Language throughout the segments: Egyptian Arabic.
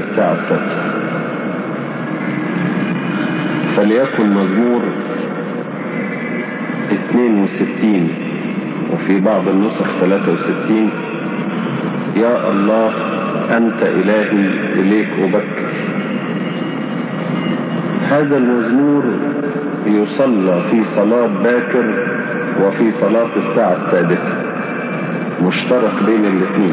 الساعة السادسة فليكن مزمور 62 وفي بعض النسخ 63 يا الله أنت إلهي إليك أبكر هذا المزمور يصلى في صلاة باكر وفي صلاة الساعة السادسة مشترك بين الاثنين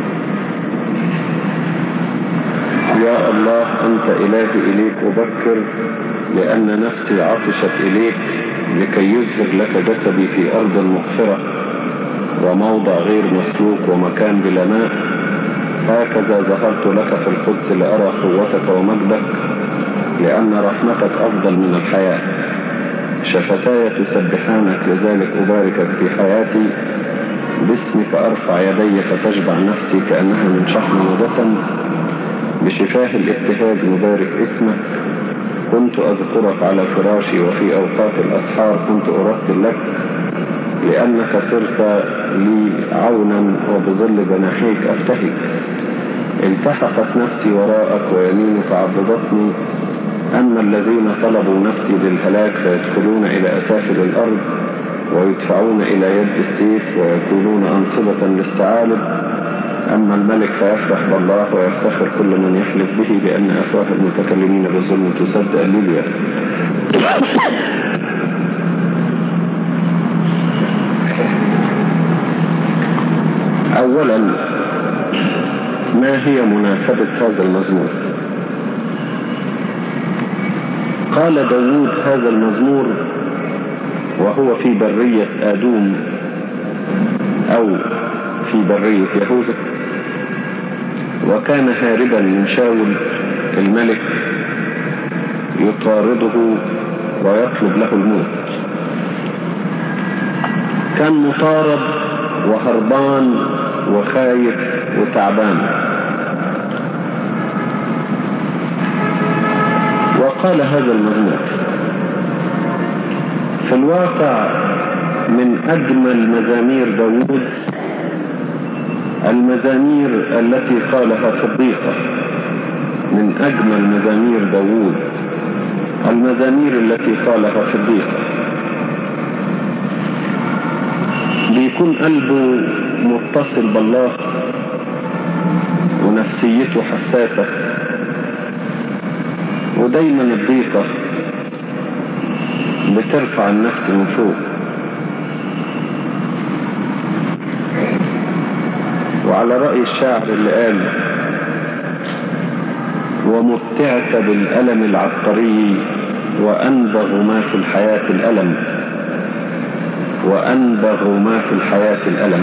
يا الله أنت إلهي إليك أبكر لأن نفسي عطشت إليك لكي يزهر لك جسدي في أرض مغفرة وموضع غير مسلوك ومكان بلا ماء هكذا ظهرت لك في القدس لأرى قوتك ومجدك لأن رحمتك أفضل من الحياة شفتاي تسبحانك لذلك أباركك في حياتي باسمك أرفع يدي فتشبع نفسي كأنها من شحم ودسم بشفاه الابتهاج نبارك اسمك كنت أذكرك على فراشي وفي أوقات الأسحار كنت أرتل لك لأنك صرت لي عونا وبظل جناحيك أبتهج التحقت نفسي وراءك ويمينك عضدتني أما الذين طلبوا نفسي للهلاك فيدخلون إلى أسافل الأرض ويدفعون إلى يد السيف ويكونون أنصبة للثعالب أما الملك فيفرح بالله ويفتخر كل من يحلف به لأن أفواه المتكلمين بالظلم تصدق ليليا أولا ما هي مناسبة هذا المزمور قال داود هذا المزمور وهو في برية آدوم أو في برية يهوذا وكان هاربا من شاول الملك يطارده ويطلب له الموت كان مطارد وهربان وخايف وتعبان وقال هذا المزمور في الواقع من أجمل مزامير داود المزامير التي قالها صديقة من أجمل مزامير داود المزامير التي قالها صديقة بيكون قلبه متصل بالله ونفسيته حساسة ودايما الضيقة بترفع النفس من فوق وعلى رأي الشاعر اللي قال ومتعت بالألم العبقري وأنبغ ما في الحياة الألم وأنبغ ما في الحياة الألم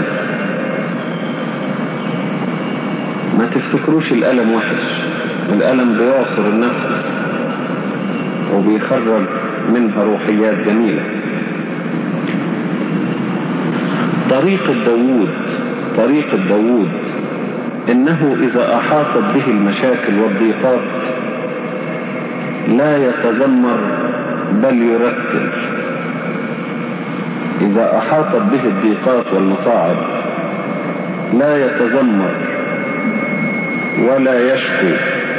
ما تفتكروش الألم وحش الألم بيعصر النفس وبيخرج منها روحيات جميلة طريقة داوود طريقة داوود إنه إذا أحاطت به المشاكل والضيقات لا يتذمر بل يرتل إذا أحاطت به الضيقات والمصاعب لا يتذمر ولا يشكو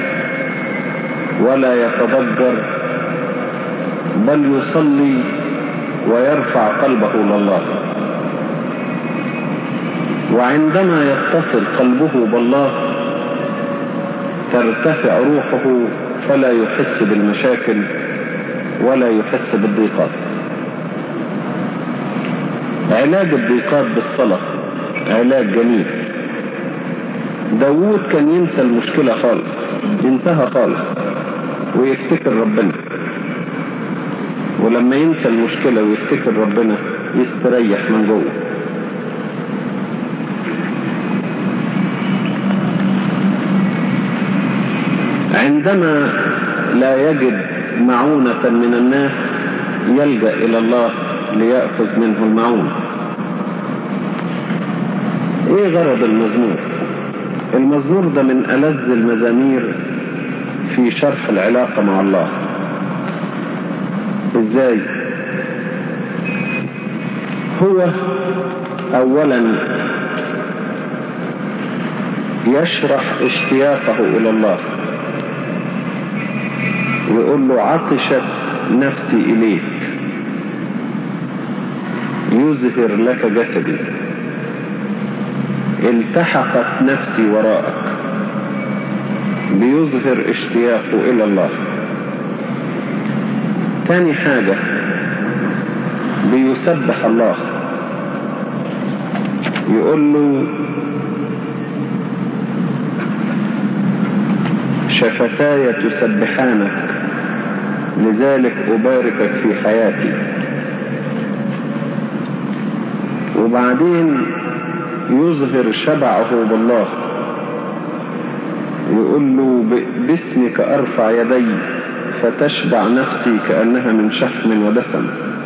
ولا يتضجر بل يصلي ويرفع قلبه لله وعندما يتصل قلبه بالله ترتفع روحه فلا يحس بالمشاكل ولا يحس بالضيقات علاج الضيقات بالصلاة علاج جميل داوود كان ينسى المشكلة خالص ينساها خالص ويفتكر ربنا ولما ينسى المشكلة ويفتكر ربنا يستريح من جوه عندما لا يجد معونة من الناس يلجأ إلى الله ليأخذ منه المعونة ايه غرض المزمور المزمور ده من ألذ المزامير في شرح العلاقة مع الله ازاي هو اولا يشرح اشتياقه الى الله يقول له عطشت نفسي إليك يزهر لك جسدي التحقت نفسي وراءك بيظهر اشتياقه إلى الله تاني حاجة بيسبح الله يقول له شفتاي تسبحانك لذلك أباركك في حياتي وبعدين يظهر شبعه بالله يقول له باسمك أرفع يدي فتشبع نفسي كأنها من شحم ودسم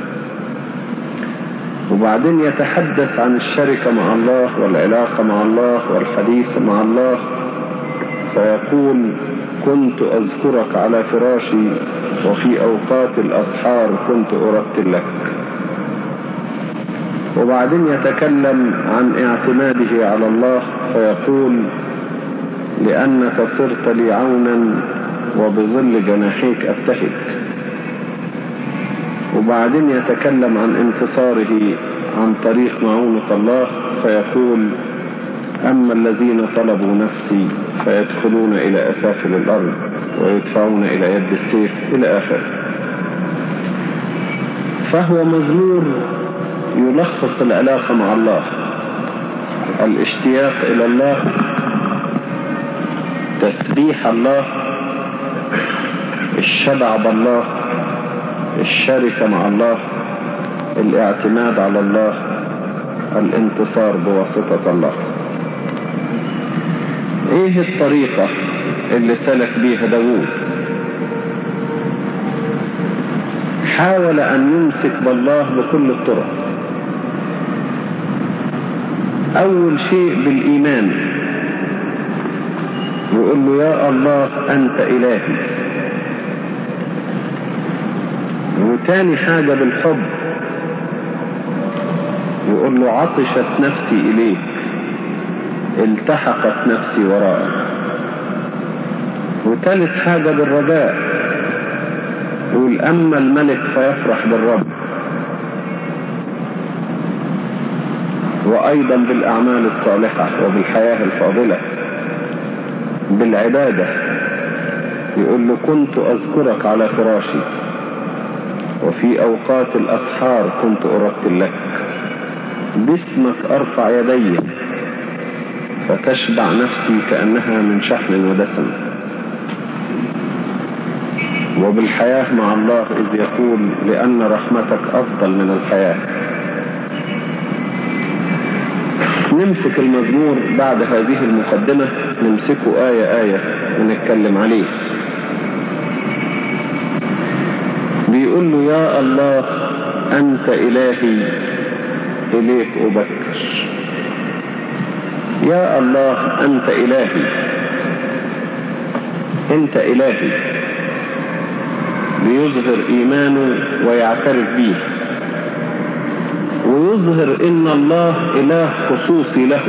وبعدين يتحدث عن الشركة مع الله والعلاقة مع الله والحديث مع الله فيقول كنت أذكرك على فراشي وفي أوقات الأسحار كنت أرتل لك وبعدين يتكلم عن اعتماده على الله فيقول لأنك صرت لي عونا وبظل جناحيك أبتهج وبعدين يتكلم عن انتصاره عن طريق معونة الله فيقول أما الذين طلبوا نفسي فيدخلون إلى أسافل الأرض ويدفعون إلى يد السيف إلى آخره فهو مزمور يلخص العلاقة مع الله الاشتياق إلى الله تسبيح الله الشبع بالله الشركة مع الله الاعتماد على الله الانتصار بواسطة الله ايه الطريقة اللي سلك بيها داوود حاول ان يمسك بالله بكل الطرق اول شيء بالايمان يقول له يا الله انت الهي وتاني حاجة بالحب يقول له عطشت نفسي إليك التحقت نفسي وراءك وتالت حاجة بالرجاء يقول أما الملك فيفرح بالرب وأيضا بالأعمال الصالحة وبالحياة الفاضلة بالعبادة يقول له كنت أذكرك على فراشي وفي أوقات الأسحار كنت أرتل لك باسمك أرفع يدي فتشبع نفسي كأنها من شحم ودسم وبالحياة مع الله إذ يقول لأن رحمتك أفضل من الحياة نمسك المزمور بعد هذه المقدمة نمسكه آية آية ونتكلم عليه بيقول له يا الله أنت إلهي إليك أبكر يا الله أنت إلهي أنت إلهي بيظهر إيمانه ويعترف به ويظهر إن الله إله خصوصي له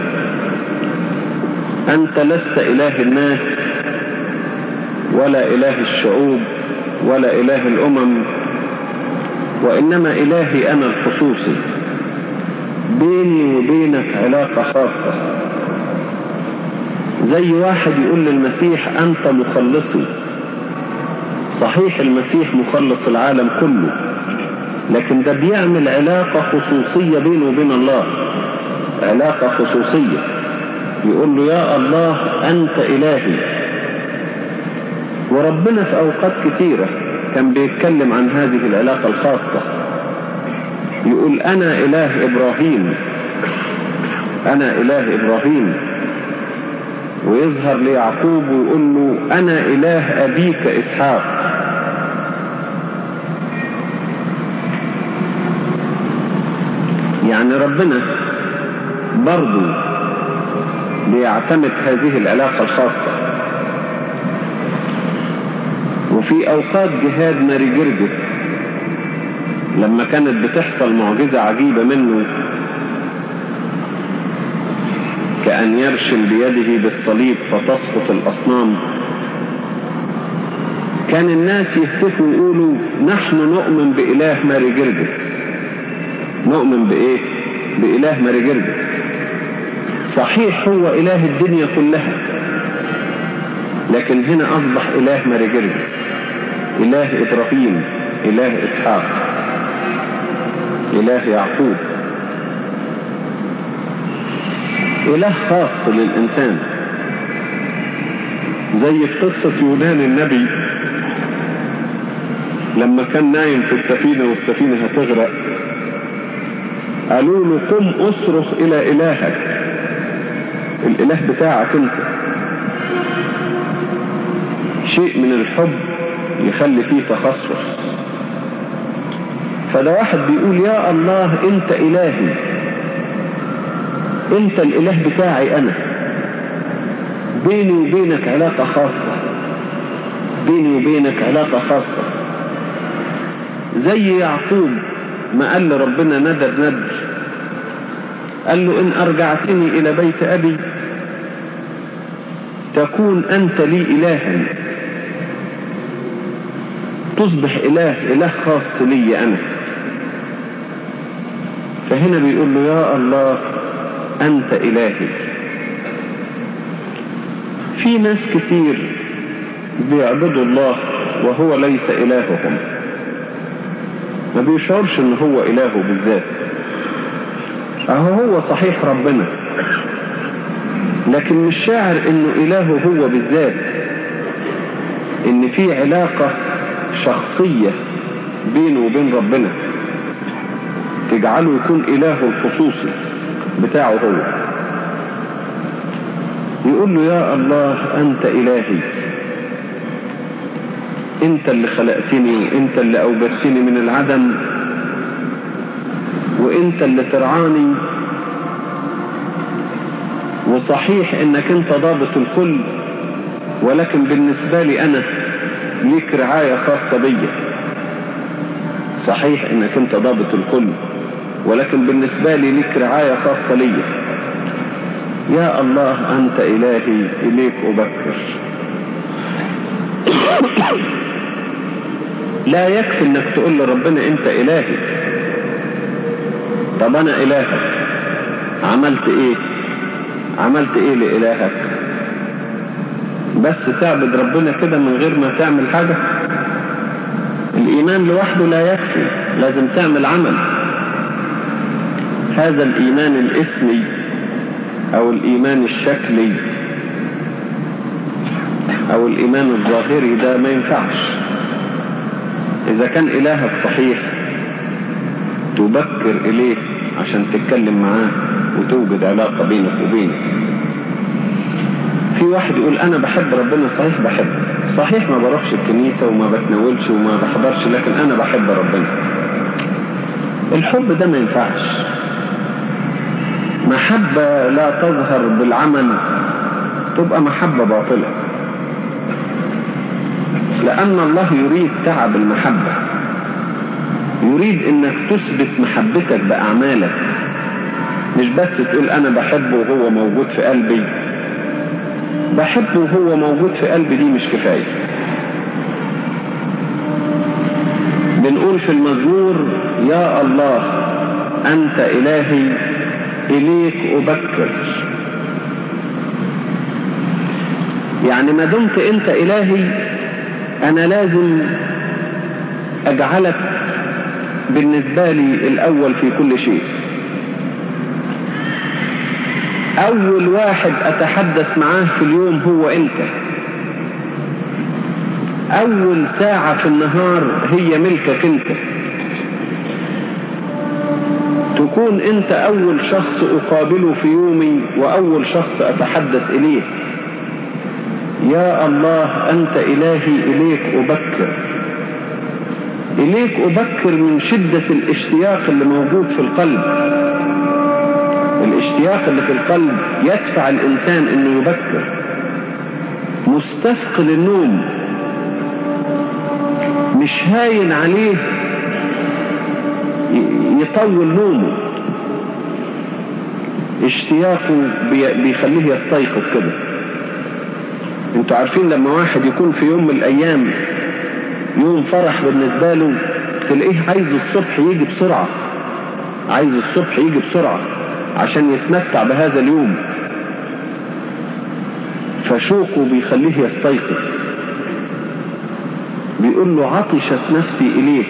أنت لست إله الناس ولا إله الشعوب ولا إله الأمم وإنما إلهي أنا الخصوصي بيني وبينك علاقة خاصة زي واحد يقول للمسيح أنت مخلصي صحيح المسيح مخلص العالم كله لكن ده بيعمل علاقة خصوصية بينه وبين الله علاقة خصوصية يقول له يا الله أنت إلهي وربنا في أوقات كثيرة كان بيتكلم عن هذه العلاقة الخاصة يقول أنا إله إبراهيم أنا إله إبراهيم ويظهر ليعقوب ويقول له أنا إله أبيك إسحاق يعني ربنا برضو بيعتمد هذه العلاقة الخاصة وفي أوقات جهاد ماري جرجس لما كانت بتحصل معجزة عجيبة منه كأن يرشم بيده بالصليب فتسقط الأصنام كان الناس يهتفوا ويقولوا نحن نؤمن بإله ماري جرجس نؤمن بإيه بإله ماري جرجس صحيح هو إله الدنيا كلها لكن هنا أصبح إله ماري جرجس إله إبراهيم إله إسحاق إله يعقوب إله خاص للإنسان زي في قصة يونان النبي لما كان نايم في السفينة والسفينة هتغرق قالوا له قم اصرخ إلى إلهك الإله بتاعك أنت شيء من الحب يخلي فيه تخصص فده واحد بيقول يا الله أنت إلهي أنت الإله بتاعي أنا بيني وبينك علاقة خاصة بيني وبينك علاقة خاصة زي يعقوب ما قال لربنا ندر ندر قال له إن أرجعتني إلى بيت أبي تكون أنت لي إلها تصبح إله إله خاص لي أنا فهنا بيقول له يا الله أنت إلهي في ناس كتير بيعبدوا الله وهو ليس إلههم ما بيشعرش ان هو إلهه بالذات اهو هو صحيح ربنا لكن مش شاعر انه إلهه هو بالذات ان في علاقة شخصية بينه وبين ربنا تجعله يكون إلهه الخصوصي بتاعه هو يقول له يا الله أنت إلهي أنت اللي خلقتني أنت اللي أوجدتني من العدم وأنت اللي ترعاني وصحيح أنك أنت ضابط الكل ولكن بالنسبة لي أنا ليك رعاية خاصة بي صحيح أنك أنت ضابط الكل ولكن بالنسبة لي ليك رعاية خاصة لي يا الله أنت إلهي إليك أبكر لا يكفي انك تقول لربنا انت الهي طب انا الهك عملت ايه عملت ايه لالهك بس تعبد ربنا كده من غير ما تعمل حاجة الايمان لوحده لا يكفي لازم تعمل عمل هذا الايمان الاسمي او الايمان الشكلي او الايمان الظاهري ده ما ينفعش إذا كان إلهك صحيح تبكر إليه عشان تتكلم معاه وتوجد علاقة بينك وبينه في واحد يقول أنا بحب ربنا صحيح بحب صحيح ما بروحش الكنيسة وما بتناولش وما بحضرش لكن أنا بحب ربنا الحب ده ما ينفعش محبة لا تظهر بالعمل تبقى محبة باطلة لأن الله يريد تعب المحبة يريد انك تثبت محبتك بأعمالك مش بس تقول انا بحبه وهو موجود في قلبي بحبه وهو موجود في قلبي دي مش كفاية بنقول في المزمور يا الله انت الهي اليك ابكر يعني ما دمت انت الهي انا لازم اجعلك بالنسبة لي الاول في كل شيء اول واحد اتحدث معاه في اليوم هو انت اول ساعة في النهار هي ملكك انت تكون انت اول شخص اقابله في يومي واول شخص اتحدث اليه يا الله أنت إلهي إليك أبكر إليك أبكر من شدة الاشتياق اللي موجود في القلب الاشتياق اللي في القلب يدفع الإنسان أنه يبكر مستثقل النوم مش هاين عليه يطول نومه اشتياقه بيخليه يستيقظ كده انتوا عارفين لما واحد يكون في يوم من الايام يوم فرح بالنسبة له تلاقيه عايز الصبح يجي بسرعة عايز الصبح يجي بسرعة عشان يتمتع بهذا اليوم فشوقه بيخليه يستيقظ بيقول له عطشت نفسي إليك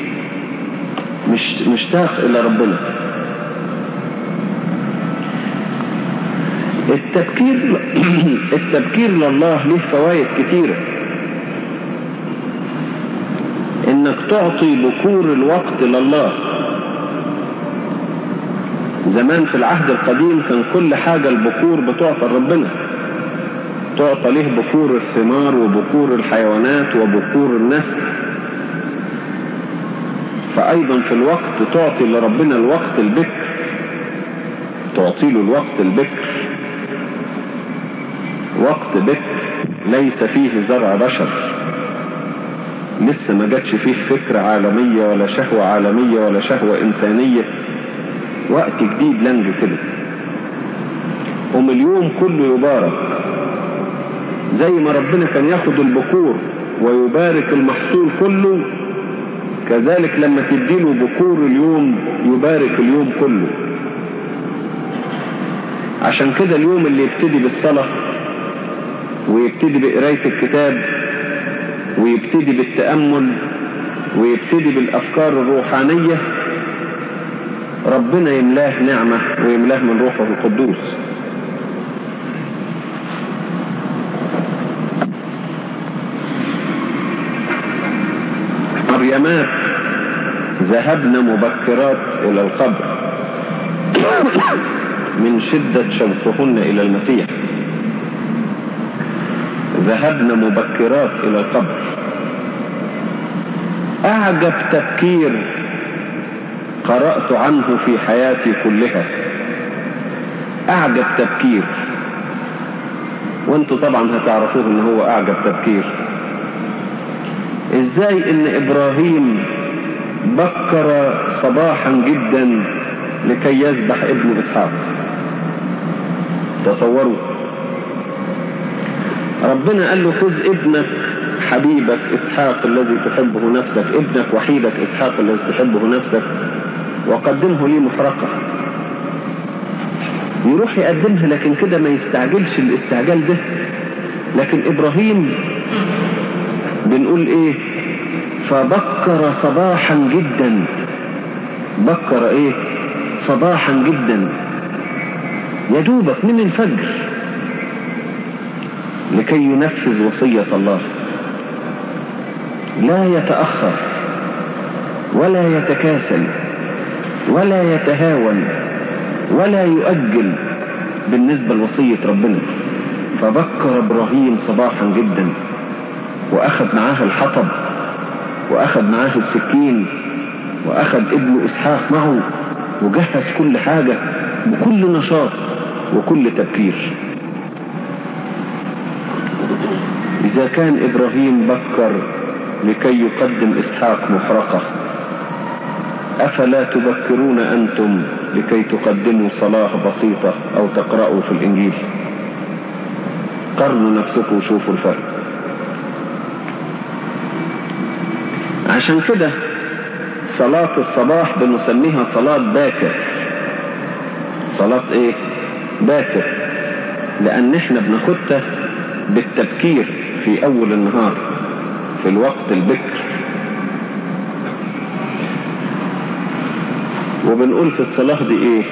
مش مشتاق إلى ربنا التبكير التبكير لله له فوائد كتيرة انك تعطي بكور الوقت لله زمان في العهد القديم كان كل حاجة البكور بتعطى ربنا تعطى له بكور الثمار وبكور الحيوانات وبكور النسل فأيضا في الوقت تعطي لربنا الوقت البكر تعطي له الوقت البكر وقت بكر ليس فيه زرع بشر لسه ما جاتش فيه فكرة عالمية ولا شهوة عالمية ولا شهوة إنسانية وقت جديد لنج كده قوم اليوم كله يبارك زي ما ربنا كان ياخد البكور ويبارك المحصول كله كذلك لما تديله بكور اليوم يبارك اليوم كله عشان كده اليوم اللي يبتدي بالصلاة ويبتدي بقراية الكتاب ويبتدي بالتأمل ويبتدي بالأفكار الروحانية ربنا يملاه نعمة ويملاه من روحه القدوس مريمات ذهبن مبكرات إلى القبر من شدة شوقهن إلى المسيح ذهبن مبكرات إلى القبر أعجب تفكير قرأت عنه في حياتي كلها أعجب تفكير وانتوا طبعا هتعرفوه ان هو أعجب تفكير ازاي ان ابراهيم بكر صباحا جدا لكي يذبح ابن اسحاق تصوروا ربنا قال له خذ ابنك حبيبك اسحاق الذي تحبه نفسك ابنك وحيدك اسحاق الذي تحبه نفسك وقدمه لي محرقة يروح يقدمها لكن كده ما يستعجلش الاستعجال ده لكن ابراهيم بنقول ايه فبكر صباحا جدا بكر ايه صباحا جدا يدوبك من الفجر لكي ينفذ وصية الله لا يتأخر ولا يتكاسل ولا يتهاون ولا يؤجل بالنسبة لوصية ربنا فبكر إبراهيم صباحا جدا وأخذ معاه الحطب وأخذ معاه السكين وأخذ ابن إسحاق معه وجهز كل حاجة بكل نشاط وكل تبكير إذا كان إبراهيم بكر لكي يقدم إسحاق محرقة أفلا تبكرون أنتم لكي تقدموا صلاة بسيطة أو تقرأوا في الإنجيل قرنوا نفسكم وشوفوا الفرق عشان كده صلاة الصباح بنسميها صلاة باكر صلاة ايه باكر لان احنا بناخدها بالتبكير في اول النهار في الوقت البكر وبنقول في الصلاة دي ايه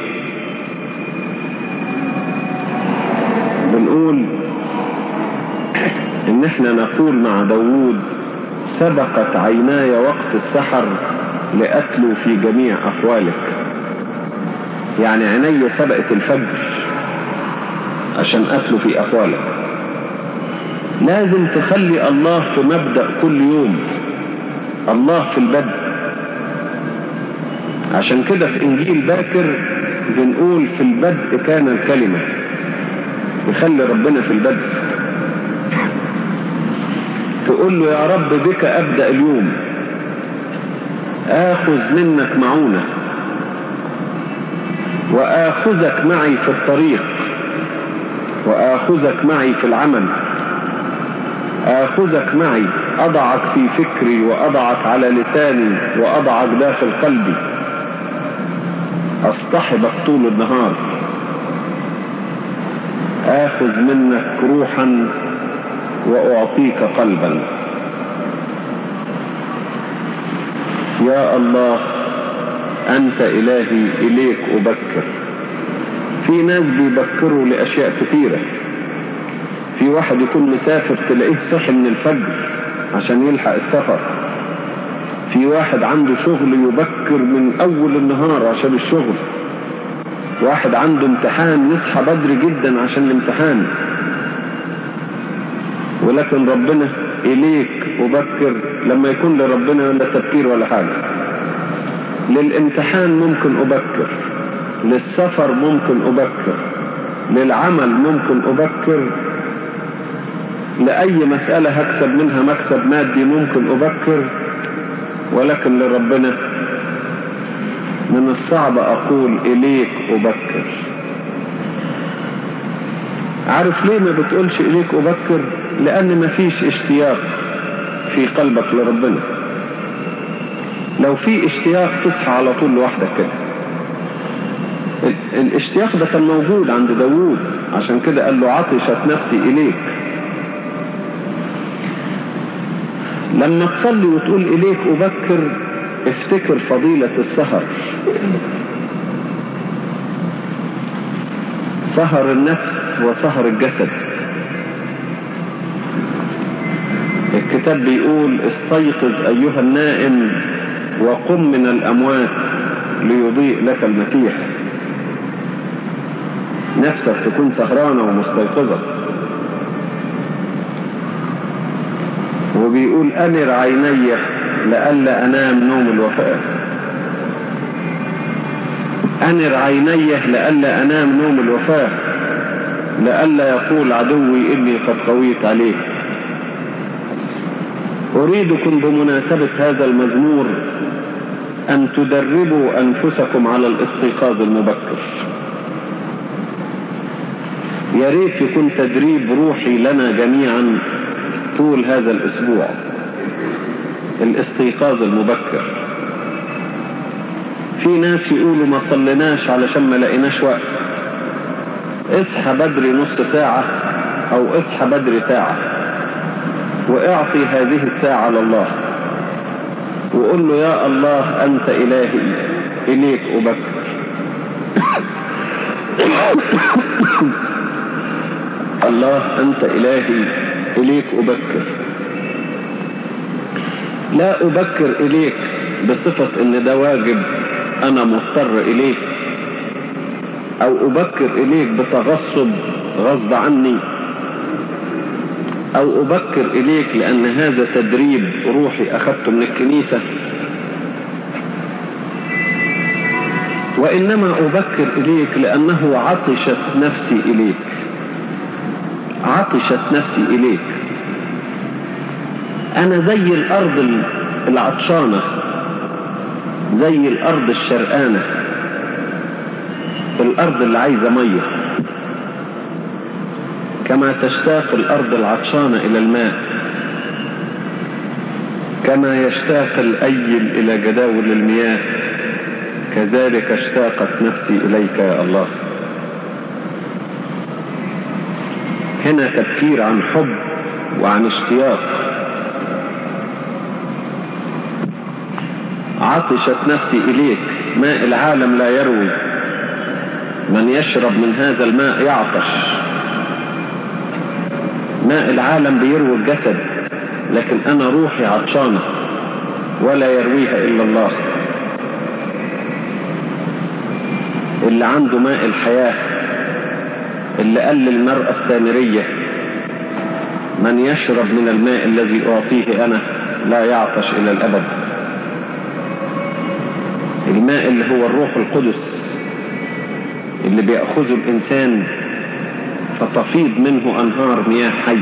بنقول ان احنا نقول مع داوود سبقت عيناي وقت السحر لأتلو في جميع أحوالك يعني عيني سبقت الفجر عشان أتلو في أحوالك لازم تخلي الله في مبدأ كل يوم الله في البدء عشان كده في إنجيل باكر بنقول في البدء كان الكلمة يخلي ربنا في البدء تقول له يا رب بك أبدأ اليوم آخذ منك معونة وآخذك معي في الطريق وآخذك معي في العمل آخذك معي أضعك في فكري وأضعك على لساني وأضعك داخل قلبي أصطحبك طول النهار آخذ منك روحا وأعطيك قلبا يا الله أنت إلهي إليك أبكر في ناس بيبكروا لأشياء كثيرة في واحد يكون مسافر تلاقيه صحي من الفجر عشان يلحق السفر في واحد عنده شغل يبكر من أول النهار عشان الشغل واحد عنده امتحان يصحى بدري جدا عشان الامتحان ولكن ربنا إليك أبكر لما يكون لربنا ولا تفكير ولا حاجة للامتحان ممكن أبكر للسفر ممكن أبكر للعمل ممكن أبكر لأي مسألة هكسب منها مكسب مادي ممكن أبكر ولكن لربنا من الصعب أقول إليك أبكر عارف ليه ما بتقولش إليك أبكر لأن ما فيش اشتياق في قلبك لربنا لو في اشتياق تصحى على طول لوحدك كده الاشتياق ده كان موجود عند داوود عشان كده قال له عطشت نفسي إليك لما تصلي وتقول إليك أبكر افتكر فضيلة السهر سهر النفس وسهر الجسد الكتاب بيقول استيقظ أيها النائم وقم من الأموات ليضيء لك المسيح نفسك تكون سهرانة ومستيقظة وبيقول أمر عيني لئلا أنام نوم الوفاة أنر عيني لئلا أنام نوم الوفاة لئلا يقول عدوي إني قد قويت عليه أريدكم بمناسبة هذا المزمور أن تدربوا أنفسكم على الاستيقاظ المبكر يا ريت يكون تدريب روحي لنا جميعا طول هذا الأسبوع الاستيقاظ المبكر في ناس يقولوا ما صليناش علشان ما لقيناش وقت اصحى بدري نص ساعة او اصحى بدري ساعة واعطي هذه الساعة لله وقول له يا الله انت الهي اليك ابكر الله انت الهي اليك ابكر لا أبكر إليك بصفة إن ده واجب أنا مضطر إليه أو أبكر إليك بتغصب غصب عني أو أبكر إليك لأن هذا تدريب روحي أخذته من الكنيسة وإنما أبكر إليك لأنه عطشت نفسي إليك عطشت نفسي إليك أنا زي الأرض العطشانة زي الأرض الشرقانة الأرض اللي عايزة مية كما تشتاق الأرض العطشانة إلى الماء كما يشتاق الأيل إلى جداول المياه كذلك اشتاقت نفسي إليك يا الله هنا تفكير عن حب وعن اشتياق عطشت نفسي إليك ماء العالم لا يروي من يشرب من هذا الماء يعطش ماء العالم بيروي الجسد لكن أنا روحي عطشانة ولا يرويها إلا الله اللي عنده ماء الحياة اللي قال للمرأة السامرية من يشرب من الماء الذي أعطيه أنا لا يعطش إلى الأبد الماء اللي هو الروح القدس اللي بيأخذه الإنسان فتفيض منه أنهار مياه حي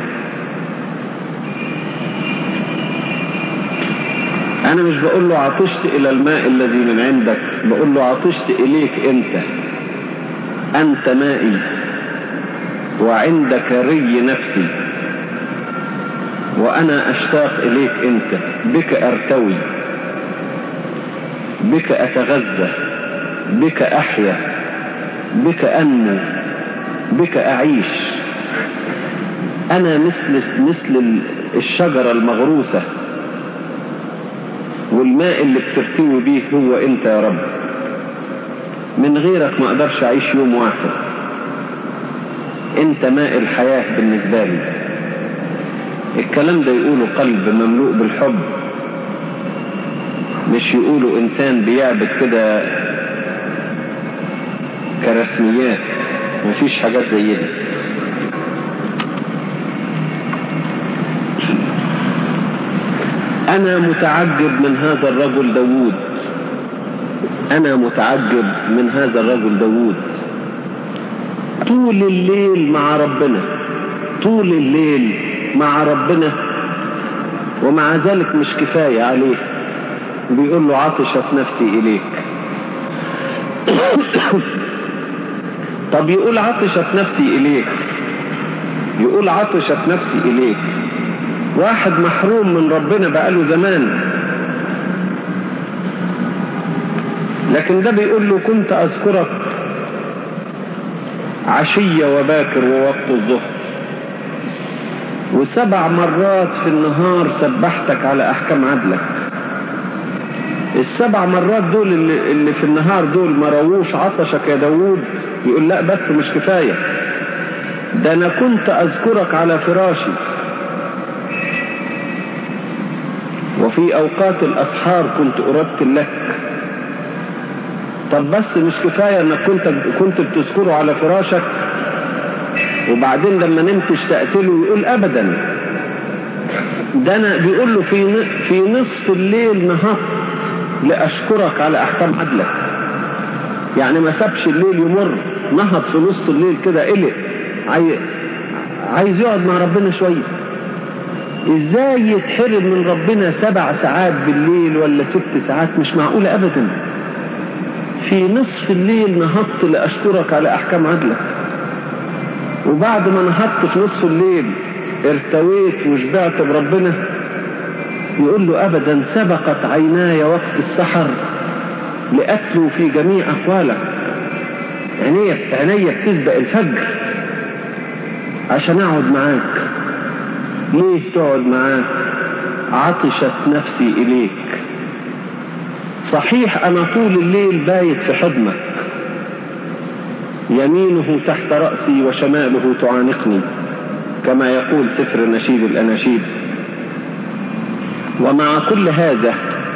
أنا مش بقول له عطشت إلى الماء الذي من عندك بقول له عطشت إليك أنت أنت مائي وعندك ري نفسي وأنا أشتاق إليك أنت بك أرتوي بك أتغذى بك أحيا بك أنمو بك أعيش أنا مثل مثل الشجرة المغروسة والماء اللي بترتوي بيه هو أنت يا رب من غيرك ما أقدرش أعيش يوم واحد أنت ماء الحياة بالنسبة لي الكلام ده يقوله قلب مملوء بالحب مش يقوله إنسان بيعبد كده كرسميات مفيش حاجات زي دي أنا متعجب من هذا الرجل داوود أنا متعجب من هذا الرجل داوود طول الليل مع ربنا طول الليل مع ربنا ومع ذلك مش كفاية عليه بيقول له عطشت نفسي إليك طب يقول عطشت نفسي إليك يقول عطشت نفسي إليك واحد محروم من ربنا بقاله زمان لكن ده بيقول له كنت أذكرك عشية وباكر ووقت الظهر وسبع مرات في النهار سبحتك على أحكام عدلك السبع مرات دول اللي, اللي في النهار دول ما رووش عطشك يا داوود يقول لا بس مش كفاية ده أنا كنت أذكرك على فراشي وفي أوقات الأسحار كنت أرتل لك طب بس مش كفاية انك كنت كنت بتذكره على فراشك وبعدين لما نمت اشتقت له يقول ابدا ده انا بيقول له في في نصف الليل نهضت لاشكرك على احكام عدلك يعني ما سابش الليل يمر نهض في نص الليل كده قلق عايز عايز يقعد مع ربنا شويه ازاي يتحرم من ربنا سبع ساعات بالليل ولا ست ساعات مش معقوله ابدا في نصف الليل نهضت لأشكرك على أحكام عدلك وبعد ما نهضت في نصف الليل ارتويت وشبعت بربنا يقول له أبدا سبقت عيناي وقت السحر لأتلو في جميع أقوالك عيني عيني بتسبق الفجر عشان أقعد معاك ليه تقعد معاك عطشت نفسي إليك صحيح أنا طول الليل بايت في حضنك يمينه تحت رأسي وشماله تعانقني كما يقول سفر نشيد الأناشيد ومع كل هذا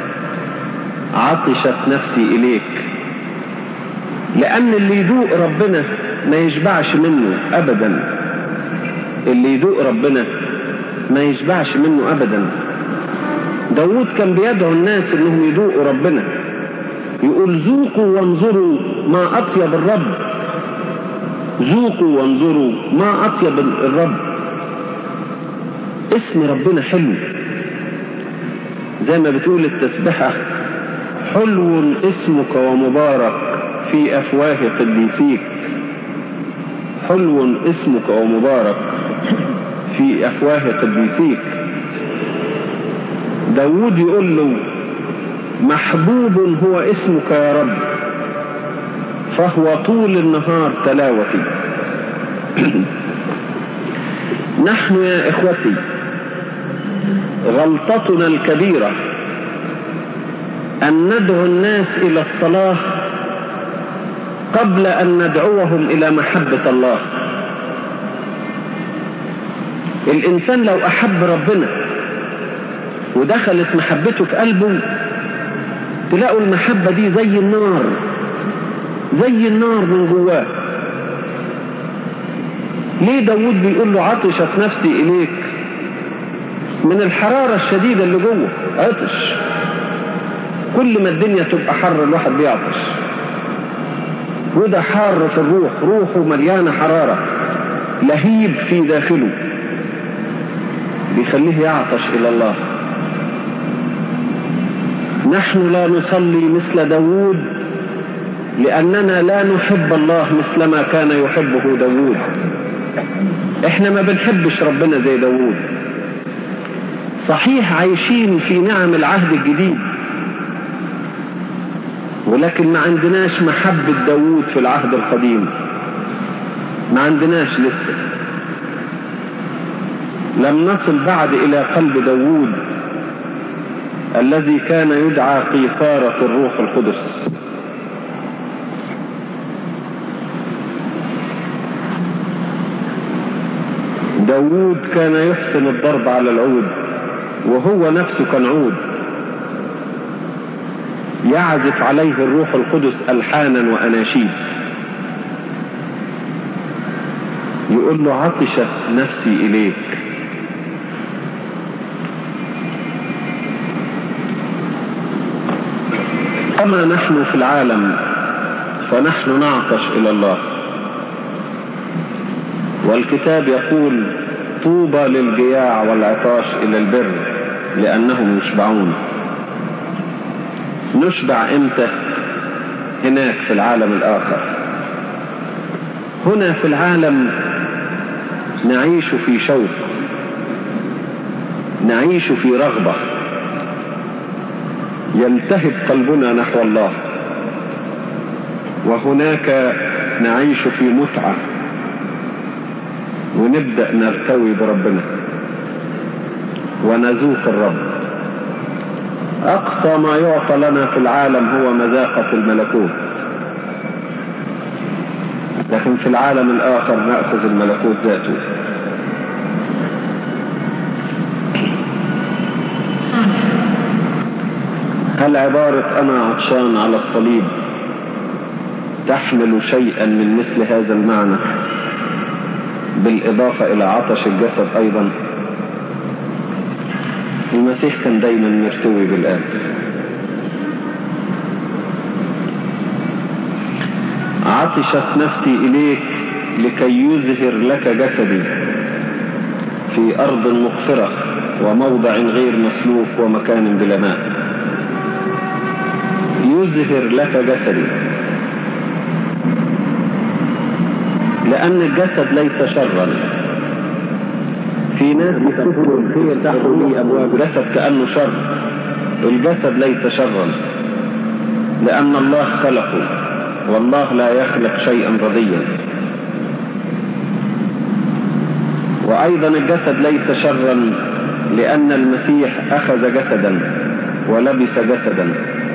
عطشت نفسي إليك لأن اللي يدوق ربنا ما يشبعش منه أبدا اللي يدوق ربنا ما يشبعش منه أبدا داود كان بيدعو الناس انهم يذوقوا ربنا يقول ذوقوا وانظروا ما اطيب الرب ذوقوا وانظروا ما اطيب الرب اسم ربنا حلو زي ما بتقول التسبحة حلو اسمك ومبارك في افواه قديسيك حلو اسمك ومبارك في افواه قديسيك داود يقول له محبوب هو اسمك يا رب فهو طول النهار تلاوتي نحن يا إخوتي غلطتنا الكبيرة أن ندعو الناس إلى الصلاة قبل أن ندعوهم إلى محبة الله الإنسان لو أحب ربنا ودخلت محبته في قلبه تلاقوا المحبة دي زي النار زي النار من جواه ليه داود بيقول له عطشت نفسي إليك من الحرارة الشديدة اللي جوه عطش كل ما الدنيا تبقى حر الواحد بيعطش وده حار في الروح روحه مليانة حرارة لهيب في داخله بيخليه يعطش إلى الله نحن لا نصلي مثل داود لأننا لا نحب الله مثلما كان يحبه داود احنا ما بنحبش ربنا زي داود صحيح عايشين في نعم العهد الجديد ولكن ما عندناش محبة داوود في العهد القديم ما عندناش لسه لم نصل بعد إلى قلب داوود الذي كان يدعى قيثارة الروح القدس داوود كان يحسن الضرب على العود وهو نفسه كان عود يعزف عليه الروح القدس ألحانا وأناشيد يقول له عطشت نفسي إليك أما نحن في العالم فنحن نعطش إلى الله والكتاب يقول طوبى للجياع والعطاش إلى البر لأنهم يشبعون نشبع إمتى هناك في العالم الآخر هنا في العالم نعيش في شوق نعيش في رغبة يلتهب قلبنا نحو الله وهناك نعيش في متعة ونبدأ نرتوي بربنا ونذوق الرب أقصى ما يعطى لنا في العالم هو مذاقة الملكوت لكن في العالم الآخر نأخذ الملكوت ذاته هل عبارة أنا عطشان على الصليب تحمل شيئا من مثل هذا المعنى بالإضافة إلى عطش الجسد أيضا المسيح كان دايما مرتوي بالآب عطشت نفسي إليك لكي يزهر لك جسدي في أرض مغفرة وموضع غير مسلوك ومكان بلا ماء يزهر لك جسدي لأن الجسد ليس شرا في ناس يفتكروا الخير تحوا لي أبواب الجسد كأنه شر الجسد ليس شرا لأن الله خلقه والله لا يخلق شيئا رضيا وأيضا الجسد ليس شرا لأن المسيح أخذ جسدا ولبس جسدا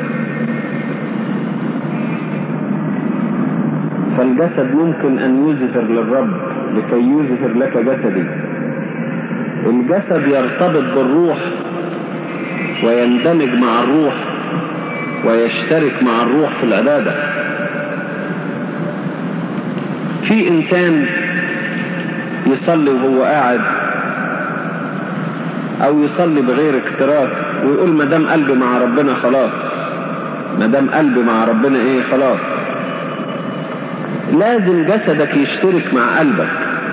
فالجسد ممكن أن يزهر للرب لكي يزهر لك جسدي الجسد يرتبط بالروح ويندمج مع الروح ويشترك مع الروح في العبادة في إنسان يصلي وهو قاعد أو يصلي بغير اكتراث ويقول ما دام قلبي مع ربنا خلاص ما دام قلبي مع ربنا إيه خلاص لازم جسدك يشترك مع قلبك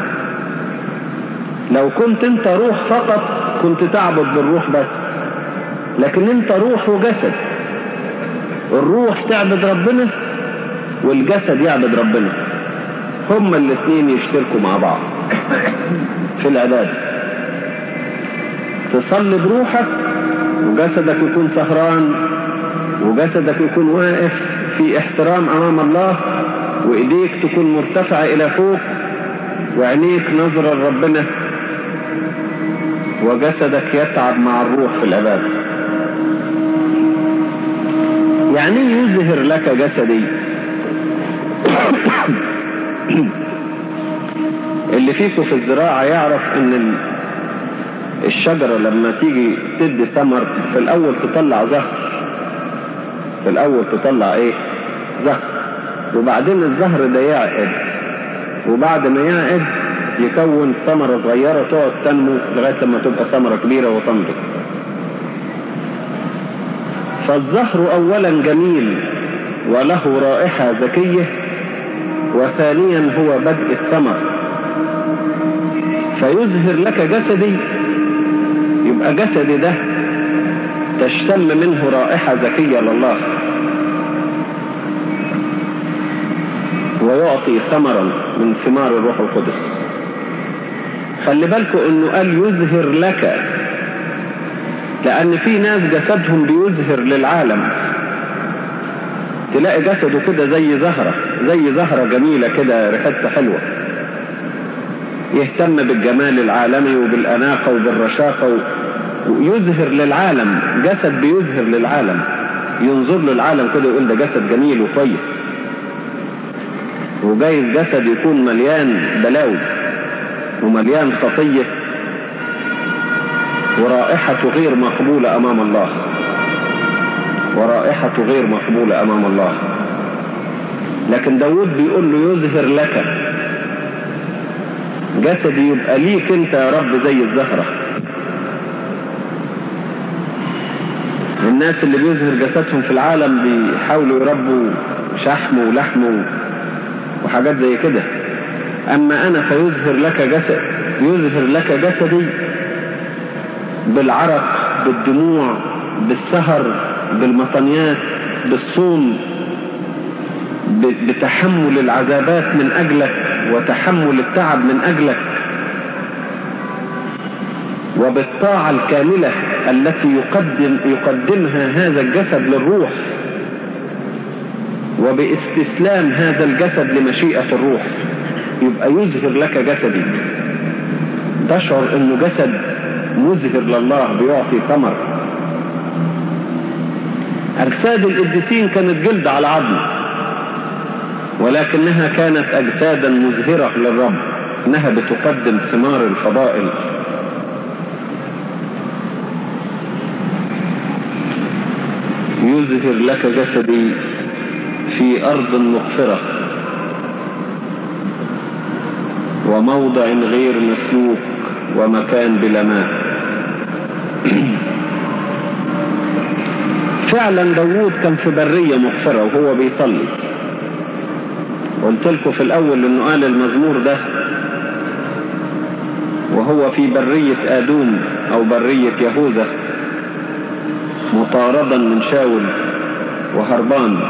لو كنت انت روح فقط كنت تعبد بالروح بس لكن انت روح وجسد الروح تعبد ربنا والجسد يعبد ربنا هما الاثنين يشتركوا مع بعض في العبادة تصلي بروحك وجسدك يكون سهران وجسدك يكون واقف في احترام امام الله وايديك تكون مرتفعة الى فوق وعينيك نظرة لربنا وجسدك يتعب مع الروح في العبادة يعني يظهر لك جسدي اللي فيكم في الزراعة يعرف ان الشجرة لما تيجي تدي ثمر في الاول تطلع زهر في الاول تطلع ايه زهر وبعدين الزهر ده يعقد وبعد ما يعقد يكون ثمرة صغيرة تقعد تنمو لغاية لما تبقى ثمرة كبيرة وتنضج فالزهر أولا جميل وله رائحة ذكية وثانيا هو بدء الثمر فيزهر لك جسدي يبقى جسدي ده تشتم منه رائحة ذكية لله ويعطي ثمرا من ثمار الروح القدس خلي بالكم انه قال يزهر لك لأن في ناس جسدهم بيزهر للعالم تلاقي جسده كده زي زهرة زي زهرة جميلة كده ريحتها حلوة يهتم بالجمال العالمي وبالأناقة وبالرشاقة ويزهر للعالم جسد بيزهر للعالم ينظر للعالم كده يقول ده جسد جميل وكويس وجايز جسد يكون مليان بلاوي ومليان خطية ورائحته غير مقبولة أمام الله ورائحته غير مقبولة أمام الله لكن داود بيقول له يزهر لك جسدي يبقى ليك انت يا رب زي الزهرة الناس اللي بيظهر جسدهم في العالم بيحاولوا يربوا شحم ولحم وحاجات زي كده اما انا فيظهر لك جسد يظهر لك جسدي بالعرق بالدموع بالسهر بالمطنيات بالصوم بتحمل العذابات من اجلك وتحمل التعب من اجلك وبالطاعة الكاملة التي يقدم يقدمها هذا الجسد للروح وباستسلام هذا الجسد لمشيئة الروح يبقى يزهر لك جسدي تشعر انه جسد مزهر لله بيعطي ثمر اجساد القديسين كانت جلد على عظم ولكنها كانت اجسادا مزهرة للرب انها بتقدم ثمار الفضائل يزهر لك جسدي في أرض مغفرة وموضع غير مسلوك ومكان بلا ماء فعلا داوود كان في برية مغفرة وهو بيصلي قلت لكم في الأول إنه قال المزمور ده وهو في برية آدوم أو برية يهوذا مطاردا من شاول وهربان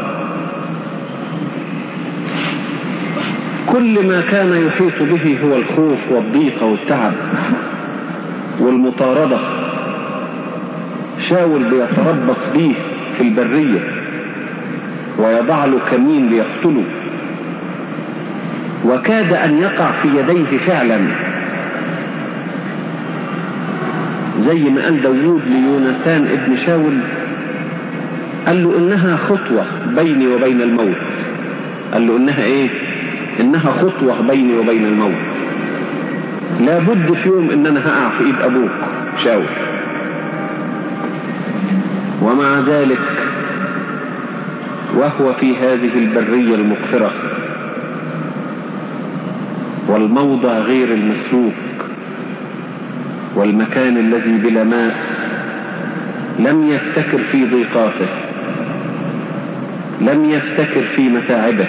كل ما كان يحيط به هو الخوف والضيقة والتعب والمطاردة شاول بيتربص به في البرية ويضع له كمين ليقتله وكاد أن يقع في يديه فعلا زي ما قال داوود ليونسان ابن شاول قال له انها خطوة بيني وبين الموت قال له انها ايه انها خطوة بيني وبين الموت لابد في يوم ان انا هقع في ايد ابوك شاول ومع ذلك وهو في هذه البرية المقفرة والموضع غير المسلوك والمكان الذي بلا ماء لم يفتكر في ضيقاته لم يفتكر في متاعبه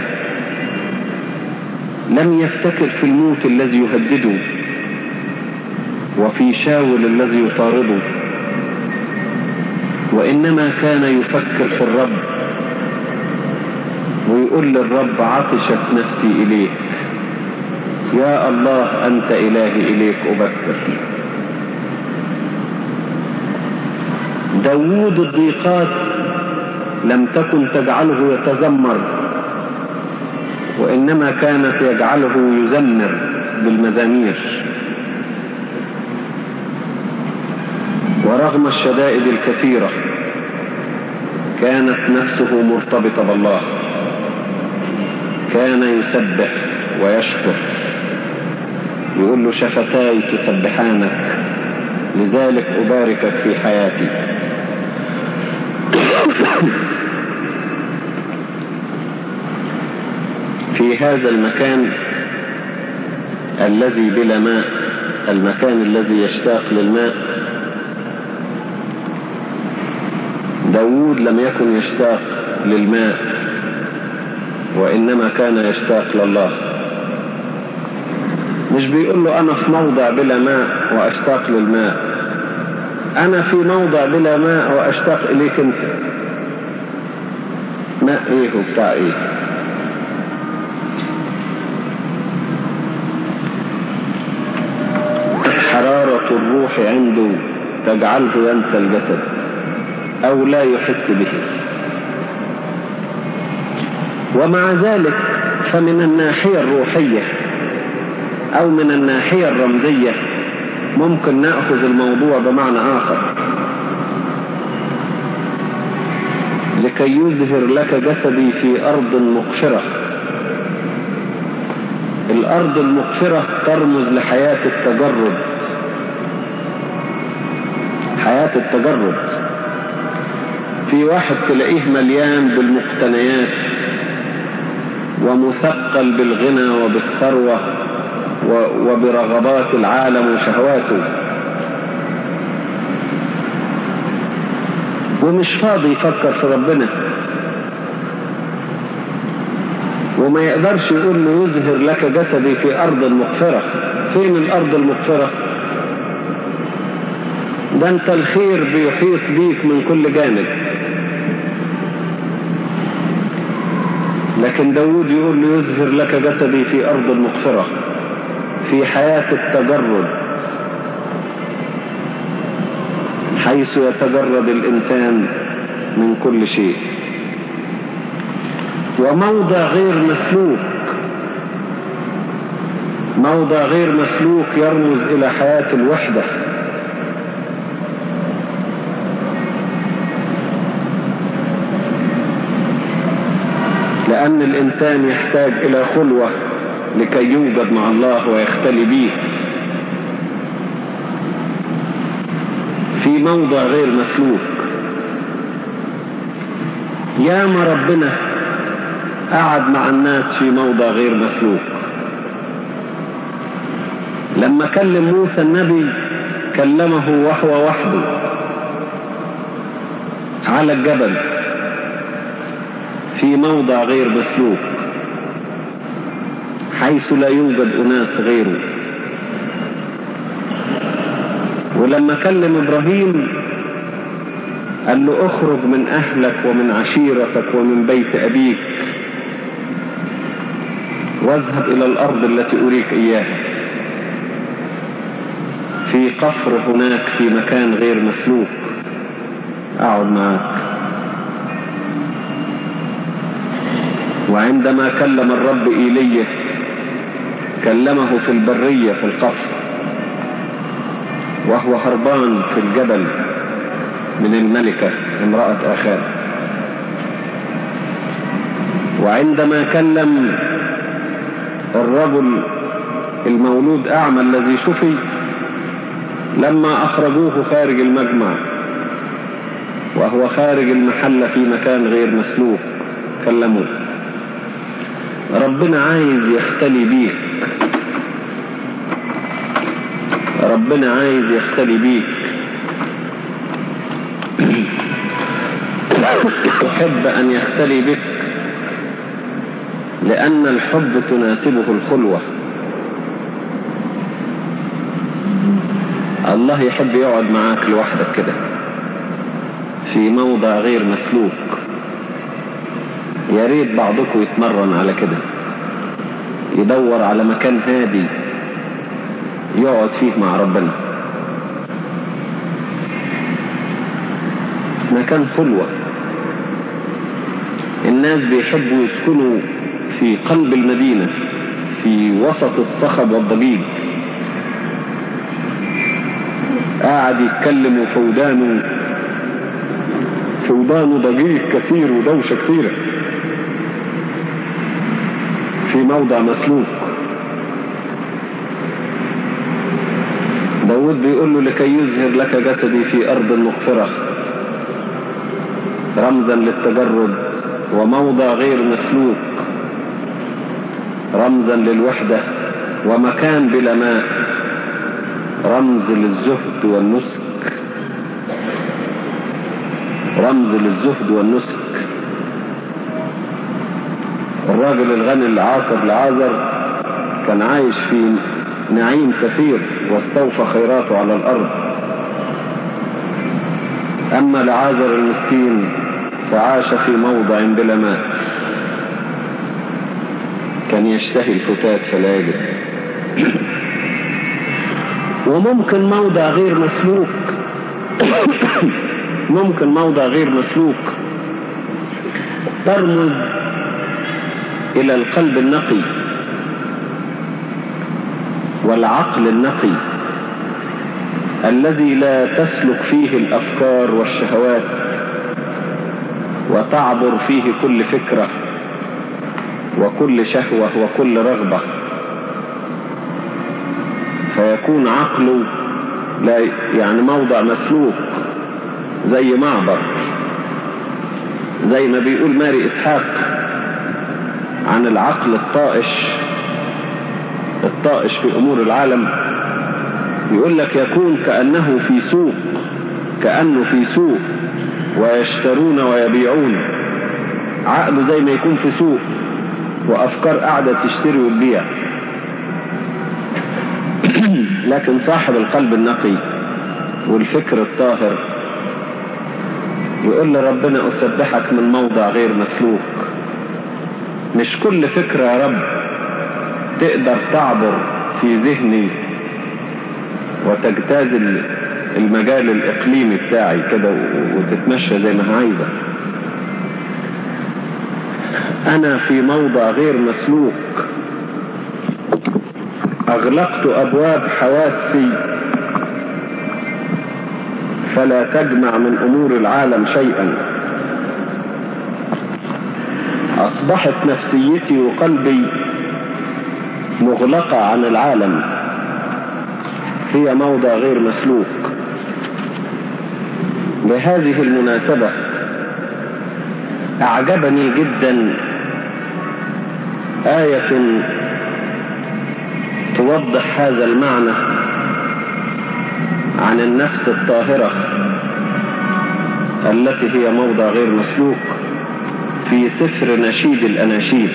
لم يفتكر في الموت الذي يهدده وفي شاول الذي يطارده وإنما كان يفكر في الرب ويقول للرب عطشت نفسي إليك يا الله أنت إلهي إليك أبكر داوود الضيقات لم تكن تجعله يتذمر وإنما كانت يجعله يزمر بالمزامير ورغم الشدائد الكثيرة كانت نفسه مرتبطة بالله كان يسبح ويشكر يقول له شفتاي تسبحانك لذلك أباركك في حياتي في هذا المكان الذي بلا ماء المكان الذي يشتاق للماء داود لم يكن يشتاق للماء وإنما كان يشتاق لله مش بيقول له أنا في موضع بلا ماء وأشتاق للماء أنا في موضع بلا ماء وأشتاق إليك أنت ماء إيه وبتاع إيه حرارة الروح عنده تجعله ينسى الجسد أو لا يحس به ومع ذلك فمن الناحية الروحية أو من الناحية الرمزية ممكن نأخذ الموضوع بمعنى آخر لكي يظهر لك جسدي في أرض مقفرة الأرض المقفرة ترمز لحياة التجرد حياة التجرد في واحد تلاقيه مليان بالمقتنيات ومثقل بالغنى وبالثروة وبرغبات العالم وشهواته ومش فاضي يفكر في ربنا وما يقدرش يقول له يظهر لك جسدي في أرض المغفرة فين الأرض المغفرة ده انت الخير بيحيط بيك من كل جانب لكن داود يقول له يظهر لك جسدي في أرض المغفرة في حياة التجرد حيث يتجرد الإنسان من كل شيء وموضع غير مسلوك موضع غير مسلوك يرمز إلى حياة الوحدة لأن الإنسان يحتاج إلى خلوة لكي يوجد مع الله ويختلي به في موضع غير مسلوك ياما ربنا قعد مع الناس في موضع غير مسلوك لما كلم موسى النبي كلمه وهو وحده على الجبل في موضع غير مسلوك حيث لا يوجد أناس غيره ولما كلم إبراهيم قال له اخرج من أهلك ومن عشيرتك ومن بيت أبيك واذهب إلى الأرض التي أريك إياها في قفر هناك في مكان غير مسلوك أقعد معك وعندما كلم الرب إيلية كلمه في البرية في القفر وهو هربان في الجبل من الملكة امرأة آخر وعندما كلم الرجل المولود أعمى الذي شفي لما أخرجوه خارج المجمع وهو خارج المحل في مكان غير مسلوك كلموه ربنا عايز يختلي بيك ربنا عايز يختلي بيك يحب أن يختلي بك لأن الحب تناسبه الخلوة الله يحب يقعد معاك لوحدك كده في موضع غير مسلوك يا ريت بعضكم يتمرن على كده يدور على مكان هادي يقعد فيه مع ربنا مكان خلوة الناس بيحبوا يسكنوا في قلب المدينة في وسط الصخب والضجيج قاعد يتكلم وفودانه فودانه ضجيج كثير ودوشة كثيرة في موضع مسلوك داود بيقول له لكي يظهر لك جسدي في أرض مغفرة رمزا للتجرد وموضع غير مسلوك رمزا للوحدة ومكان بلا ماء رمز للزهد والنسك رمز للزهد والنسك الراجل الغني العاقب لعازر كان عايش في نعيم كثير واستوفى خيراته على الأرض أما لعازر المسكين فعاش في موضع بلا ماء كان يشتهي الفتات فلا يجد وممكن موضع غير مسلوك ممكن موضع غير مسلوك ترمز إلى القلب النقي والعقل النقي الذي لا تسلك فيه الأفكار والشهوات وتعبر فيه كل فكرة وكل شهوة وكل رغبة فيكون عقله لا يعني موضع مسلوك زي معبر زي ما بيقول ماري إسحاق عن العقل الطائش الطائش في أمور العالم يقول لك يكون كأنه في سوق كأنه في سوق ويشترون ويبيعون عقله زي ما يكون في سوق وأفكار قاعدة تشتري وتبيع لكن صاحب القلب النقي والفكر الطاهر يقول لربنا أسبحك من موضع غير مسلوك مش كل فكرة يا رب تقدر تعبر في ذهني وتجتاز المجال الإقليمي بتاعي كده وتتمشى زي ما عايزة أنا في موضع غير مسلوك أغلقت أبواب حواسي فلا تجمع من أمور العالم شيئا أصبحت نفسيتي وقلبي مغلقة عن العالم هي موضع غير مسلوك بهذه المناسبة أعجبني جدا آية توضح هذا المعنى عن النفس الطاهرة التي هي موضع غير مسلوك في سفر نشيد الأناشيد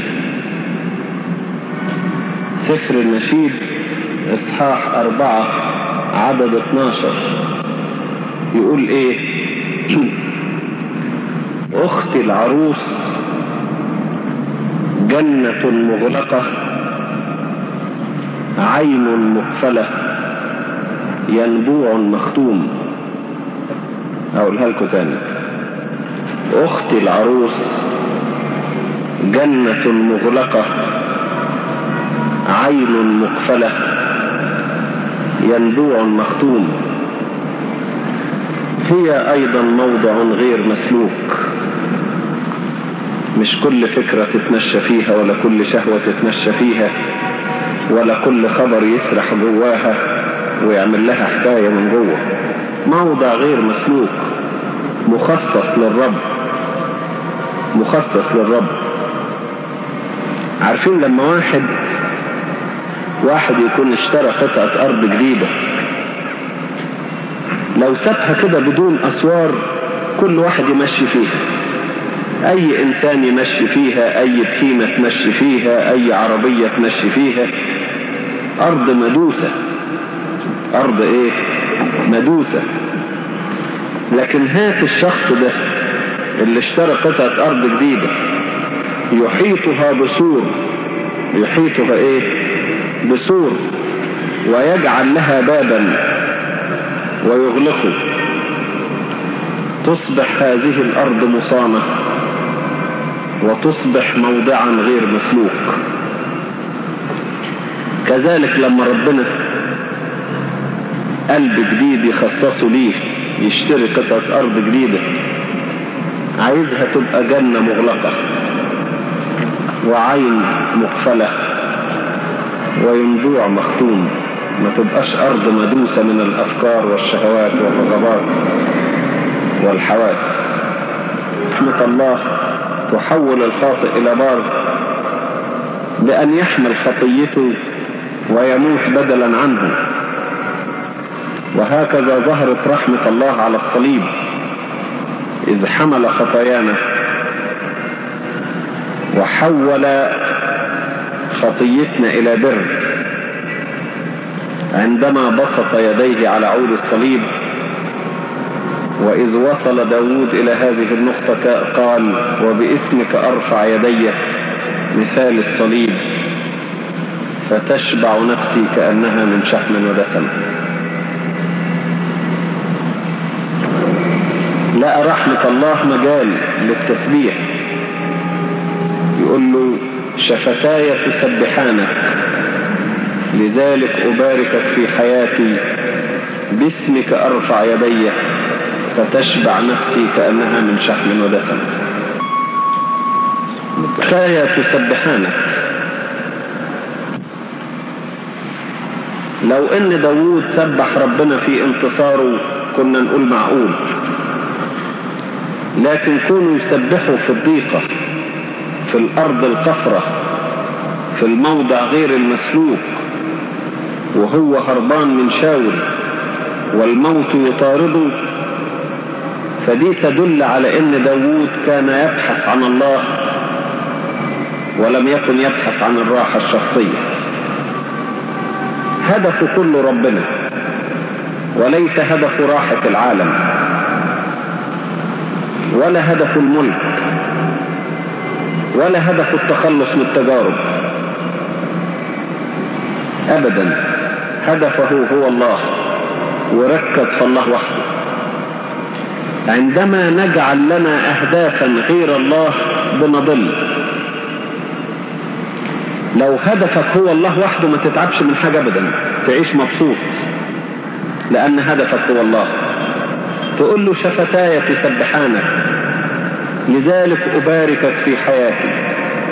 سفر النشيد إصحاح أربعة عدد 12 يقول إيه أختي العروس جنة مغلقة عين مقفلة ينبوع مختوم أقولها لكم تاني أختي العروس جنة مغلقة عين مقفلة ينبوع مختوم هي أيضا موضع غير مسلوك مش كل فكرة تتمشى فيها ولا كل شهوة تتمشى فيها ولا كل خبر يسرح جواها ويعمل لها حكاية من جوه موضع غير مسلوك مخصص للرب مخصص للرب عارفين لما واحد واحد يكون اشترى قطعة أرض جديدة لو سابها كده بدون أسوار كل واحد يمشي فيها أي إنسان يمشي فيها أي بهيمة تمشي فيها أي عربية تمشي فيها أرض مدوسة أرض إيه مدوسة لكن هات الشخص ده اللي اشترى قطعة أرض جديدة يحيطها بسور يحيطها إيه بسور ويجعل لها بابا ويغلقه تصبح هذه الأرض مصانة وتصبح موضعا غير مسلوك كذلك لما ربنا قلب جديد يخصصه ليه يشتري قطعة أرض جديدة عايزها تبقى جنة مغلقة وعين مقفلة وينبوع مختوم ما تبقاش أرض مدوسة من الأفكار والشهوات والرغبات والحواس رحمة الله تحول الخاطئ إلى بار بأن يحمل خطيته ويموت بدلا عنه وهكذا ظهرت رحمة الله على الصليب إذ حمل خطايانا وحول خطيتنا إلى بر عندما بسط يديه على عود الصليب وإذ وصل داود إلى هذه النقطة قال وباسمك أرفع يدي مثال الصليب فتشبع نفسي كأنها من شحم ودسم لقى رحمة الله مجال للتسبيح يقول له شفتاي تسبحانك لذلك أباركك في حياتي باسمك أرفع يدي فتشبع نفسي كأنها من شحم ودسم شفتاي تسبحانك لو ان داوود سبح ربنا في انتصاره كنا نقول معقول لكن كونوا يسبحوا في الضيقة في الارض القفرة في الموضع غير المسلوك وهو هربان من شاول والموت يطارده فدي تدل على ان داوود كان يبحث عن الله ولم يكن يبحث عن الراحة الشخصية هدفه كله ربنا وليس هدف راحة العالم ولا هدف الملك ولا هدف التخلص من التجارب أبدا هدفه هو الله وركز في الله وحده عندما نجعل لنا أهدافا غير الله بنضل لو هدفك هو الله وحده ما تتعبش من حاجة أبدا تعيش مبسوط لأن هدفك هو الله تقول له شفتاي تسبحانك لذلك أباركك في حياتي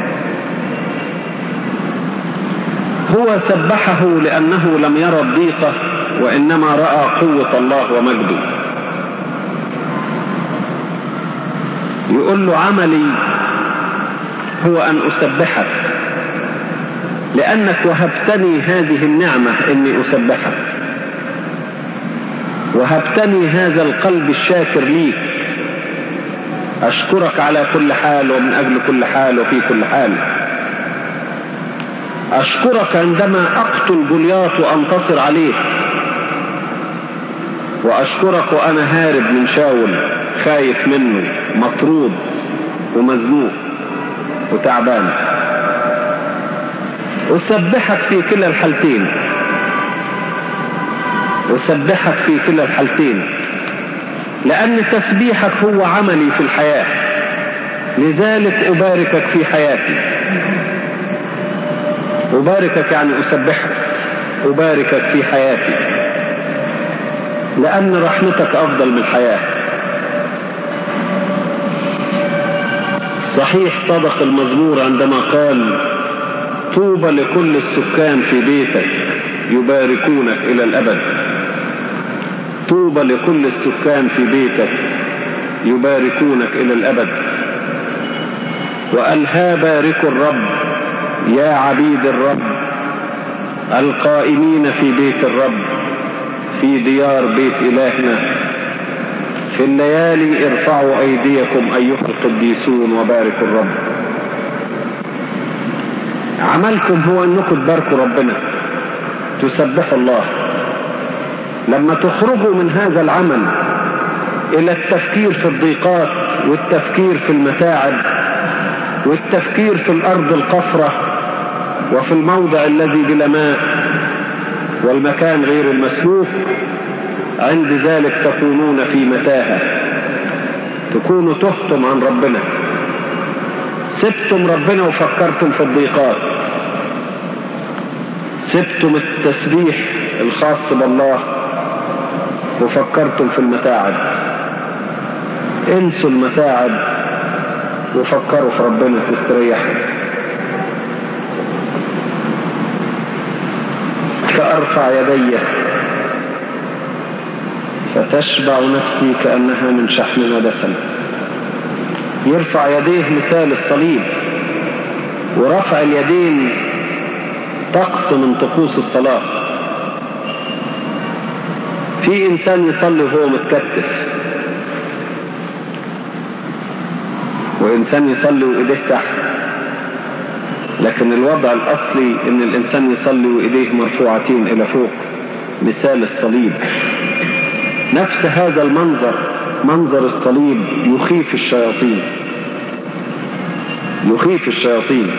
هو سبحه لأنه لم يرى الضيقة وإنما رأى قوة الله ومجده يقول له عملي هو أن أسبحك لأنك وهبتني هذه النعمة إني أسبحك وهبتني هذا القلب الشاكر ليك أشكرك على كل حال ومن أجل كل حال وفي كل حال أشكرك عندما أقتل جولياط وأنتصر عليه وأشكرك وأنا هارب من شاول خايف منه مطرود ومزنوق وتعبان أسبحك في كلا الحالتين أسبحك في كلا الحالتين لأن تسبيحك هو عملي في الحياة لذلك أباركك في حياتي أباركك يعني أسبحك أباركك في حياتي لأن رحمتك أفضل من الحياة صحيح صدق المزمور عندما قال طوبى لكل السكان في بيتك يباركونك إلى الأبد طوبى لكل السكان في بيتك يباركونك إلى الأبد وقال ها باركوا الرب يا عبيد الرب القائمين في بيت الرب في ديار بيت إلهنا في الليالي ارفعوا أيديكم أيها القديسون وباركوا الرب عملكم هو أنكم تباركوا ربنا تسبحوا الله لما تخرجوا من هذا العمل إلى التفكير في الضيقات والتفكير في المتاعب والتفكير في الأرض القفرة وفي الموضع الذي بلا ماء والمكان غير المسلوك عند ذلك تكونون في متاهة تكونوا تهتم عن ربنا سبتم ربنا وفكرتم في الضيقات سبتم التسبيح الخاص بالله وفكرتم في المتاعب انسوا المتاعب وفكروا في ربنا تستريحوا فأرفع يدي فتشبع نفسي كأنها من شحم ودسم يرفع يديه مثال الصليب ورفع اليدين طقس من طقوس الصلاة في إنسان يصلي وهو متكتف وإنسان يصلي وإيديه تحت لكن الوضع الأصلي إن الإنسان يصلي وإيديه مرفوعتين إلى فوق مثال الصليب نفس هذا المنظر منظر الصليب يخيف الشياطين يخيف الشياطين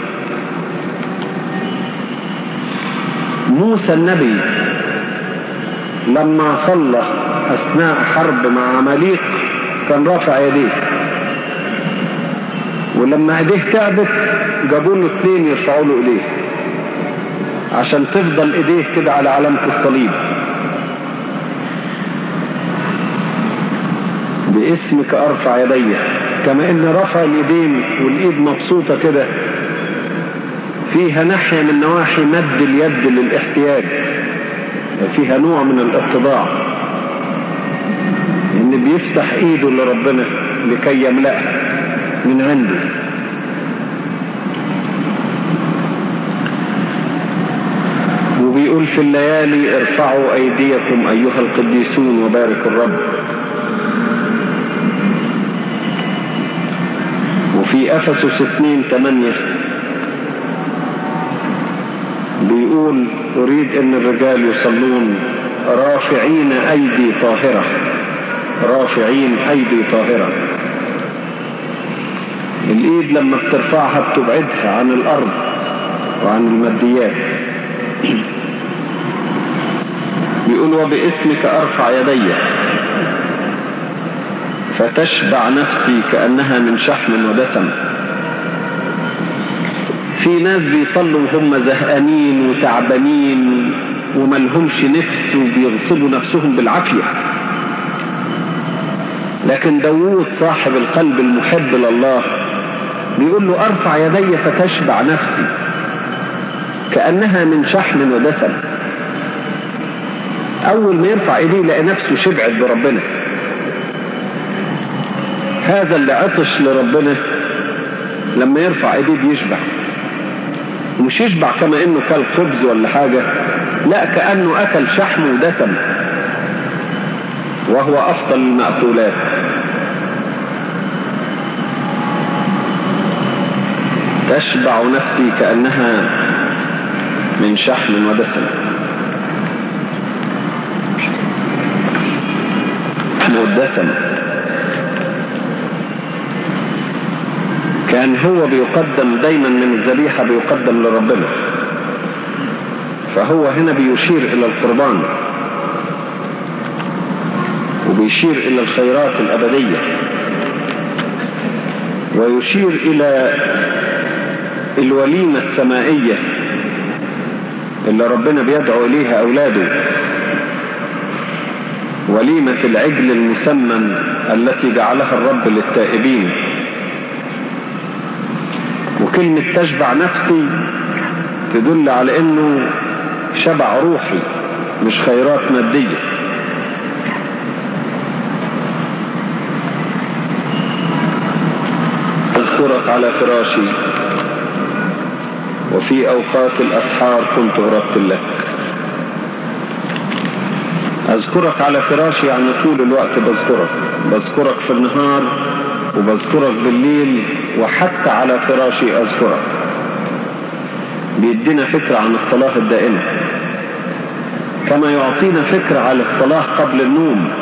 موسى النبي لما صلى أثناء حرب مع عماليق كان رافع يديه ولما ايديه تعبت جابوا له اثنين يرفعوا له ايديه عشان تفضل ايديه كده على علامة الصليب باسمك ارفع يدي كما ان رفع اليدين والايد مبسوطة كده فيها ناحية من نواحي مد اليد للاحتياج فيها نوع من الاتضاع ان بيفتح ايده لربنا لكي يملأها من عنده وبيقول في الليالي ارفعوا ايديكم ايها القديسون وبارك الرب وفي افسس 2 8 بيقول اريد ان الرجال يصلون رافعين ايدي طاهرة رافعين ايدي طاهرة الايد لما بترفعها بتبعدها عن الارض وعن الماديات بيقول وباسمك ارفع يدي فتشبع نفسي كأنها من شحم ودسم في ناس بيصلوا وهم زهقانين وتعبانين وملهمش نفس وبيغصبوا نفسهم بالعافية لكن داوود صاحب القلب المحب لله بيقول له ارفع يدي فتشبع نفسي كأنها من شحم ودسم اول ما يرفع ايديه يلاقي نفسه شبعت بربنا هذا اللي عطش لربنا لما يرفع ايديه بيشبع ومش يشبع كما انه كل خبز ولا حاجة لا كأنه اكل شحم ودسم وهو افضل المأكولات تشبع نفسي كأنها من شحم ودسم شحم والدسم كان هو بيقدم دايما من الذبيحة بيقدم لربنا فهو هنا بيشير إلى القربان وبيشير إلى الخيرات الأبدية ويشير إلى الوليمة السمائية اللي ربنا بيدعو إليها أولاده وليمة العجل المسمن التي جعلها الرب للتائبين وكلمة تشبع نفسي تدل على انه شبع روحي مش خيرات مادية اذكرك على فراشي وفي اوقات الاسحار كنت ارتل لك اذكرك على فراشي يعني طول الوقت بذكرك بذكرك في النهار وبذكرك بالليل وحتى على فراشي أذكرك بيدينا فكرة عن الصلاة الدائمة كما يعطينا فكرة عن الصلاة قبل النوم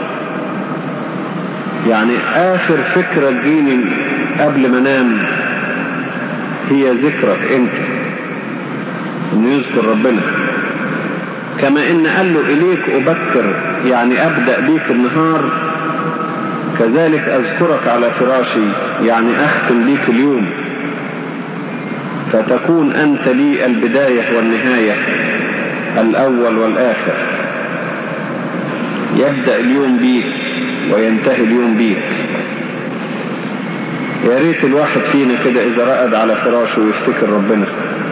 يعني آخر فكرة تجيني قبل ما انام هي ذكرك انت انه يذكر ربنا كما ان قال له اليك ابكر يعني ابدأ بيك النهار كذلك أذكرك على فراشي يعني أختم بيك اليوم فتكون أنت لي البداية والنهاية الأول والآخر يبدأ اليوم بيك وينتهي اليوم بيك يا ريت الواحد فينا كده إذا رقد على فراشه ويفتكر ربنا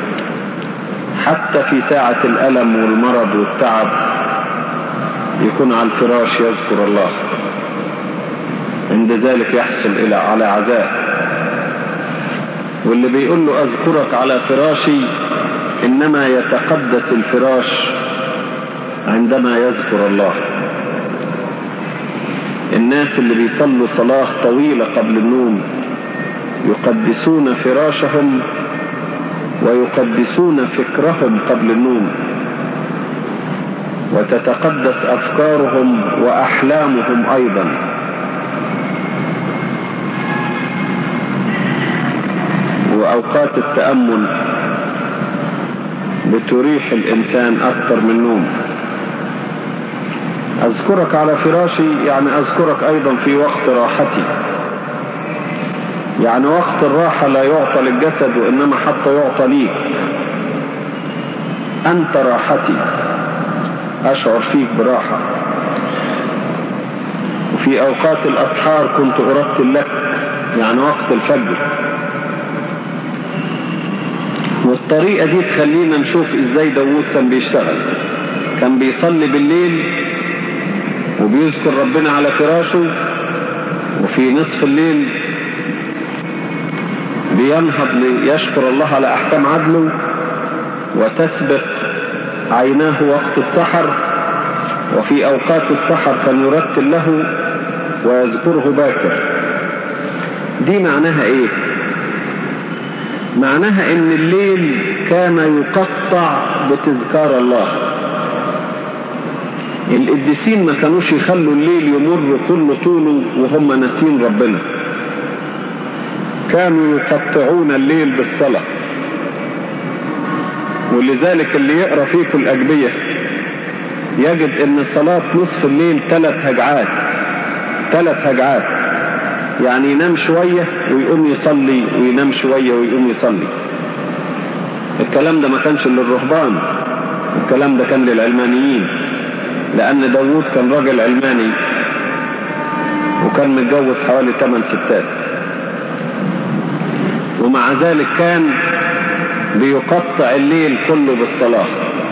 حتى في ساعة الألم والمرض والتعب يكون على الفراش يذكر الله عند ذلك يحصل إلى على عزاء واللي بيقول له أذكرك على فراشي إنما يتقدس الفراش عندما يذكر الله الناس اللي بيصلوا صلاة طويلة قبل النوم يقدسون فراشهم ويقدسون فكرهم قبل النوم وتتقدس أفكارهم وأحلامهم أيضا وأوقات التأمل بتريح الإنسان أكثر من نوم أذكرك على فراشي يعني أذكرك أيضا في وقت راحتي يعني وقت الراحة لا يعطى للجسد وإنما حتى يعطى ليك أنت راحتي أشعر فيك براحة وفي أوقات الأسحار كنت أرتل لك يعني وقت الفجر والطريقة دي تخلينا نشوف ازاي داوود كان بيشتغل كان بيصلي بالليل وبيذكر ربنا على فراشه وفي نصف الليل بينهض ليشكر الله على احكام عدله وتسبق عيناه وقت السحر وفي اوقات السحر كان يرتل له ويذكره باكر دي معناها ايه معناها ان الليل كان يقطع بتذكار الله القديسين ما كانوش يخلوا الليل يمر كل طوله وهم ناسين ربنا كانوا يقطعون الليل بالصلاة ولذلك اللي يقرأ فيكم الأجبية يجد ان صلاة نصف الليل ثلاث هجعات ثلاث هجعات يعني ينام شوية ويقوم يصلي وينام شوية ويقوم يصلي الكلام ده ما كانش للرهبان الكلام ده كان للعلمانيين لأن داوود كان راجل علماني وكان متجوز حوالي 8 ستات ومع ذلك كان بيقطع الليل كله بالصلاة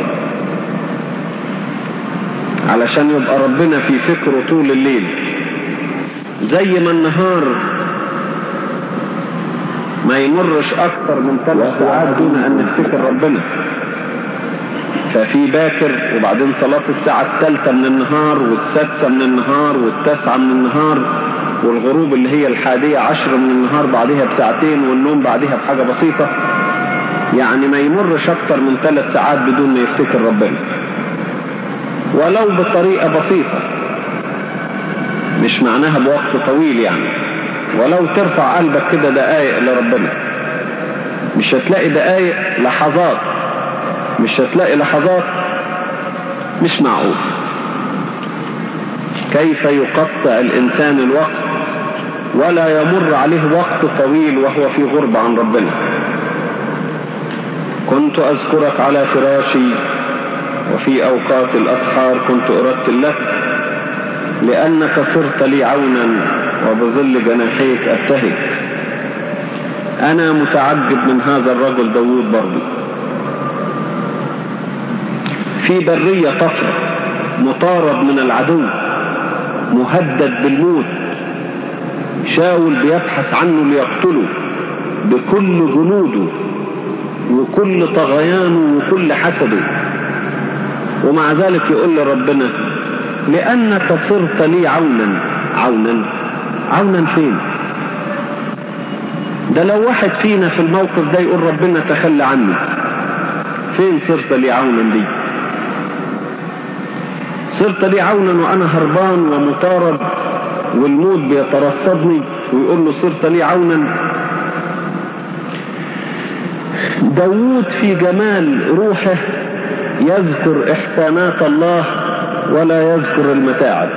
علشان يبقى ربنا في فكره طول الليل زي ما النهار ما يمرش اكتر من ثلاث ساعات دون ان نفتكر ربنا ففي باكر وبعدين صلاة الساعة الثالثة من النهار والسادسة من النهار والتاسعة من النهار والغروب اللي هي الحادية عشر من النهار بعدها بساعتين والنوم بعدها بحاجة بسيطة يعني ما يمرش اكتر من ثلاث ساعات بدون ما يفتكر ربنا ولو بطريقة بسيطة مش معناها بوقت طويل يعني ولو ترفع قلبك كده دقايق لربنا مش هتلاقي دقايق لحظات مش هتلاقي لحظات مش معقول كيف يقطع الإنسان الوقت ولا يمر عليه وقت طويل وهو في غربة عن ربنا كنت أذكرك على فراشي وفي أوقات الأسحار كنت أرتل لك لأنك صرت لي عونا وبظل جناحيك أبتهج أنا متعجب من هذا الرجل داوود برضه في برية طفرة مطارد من العدو مهدد بالموت شاول بيبحث عنه ليقتله بكل جنوده وكل طغيانه وكل حسده ومع ذلك يقول لربنا لأنك صرت لي عونا عونا عونا فين ده لو واحد فينا في الموقف ده يقول ربنا تخلى عني فين صرت لي عونا دي صرت لي عونا وأنا هربان ومطارد والموت بيترصدني ويقول له صرت لي عونا داوود في جمال روحه يذكر إحسانات الله ولا يذكر المتاعب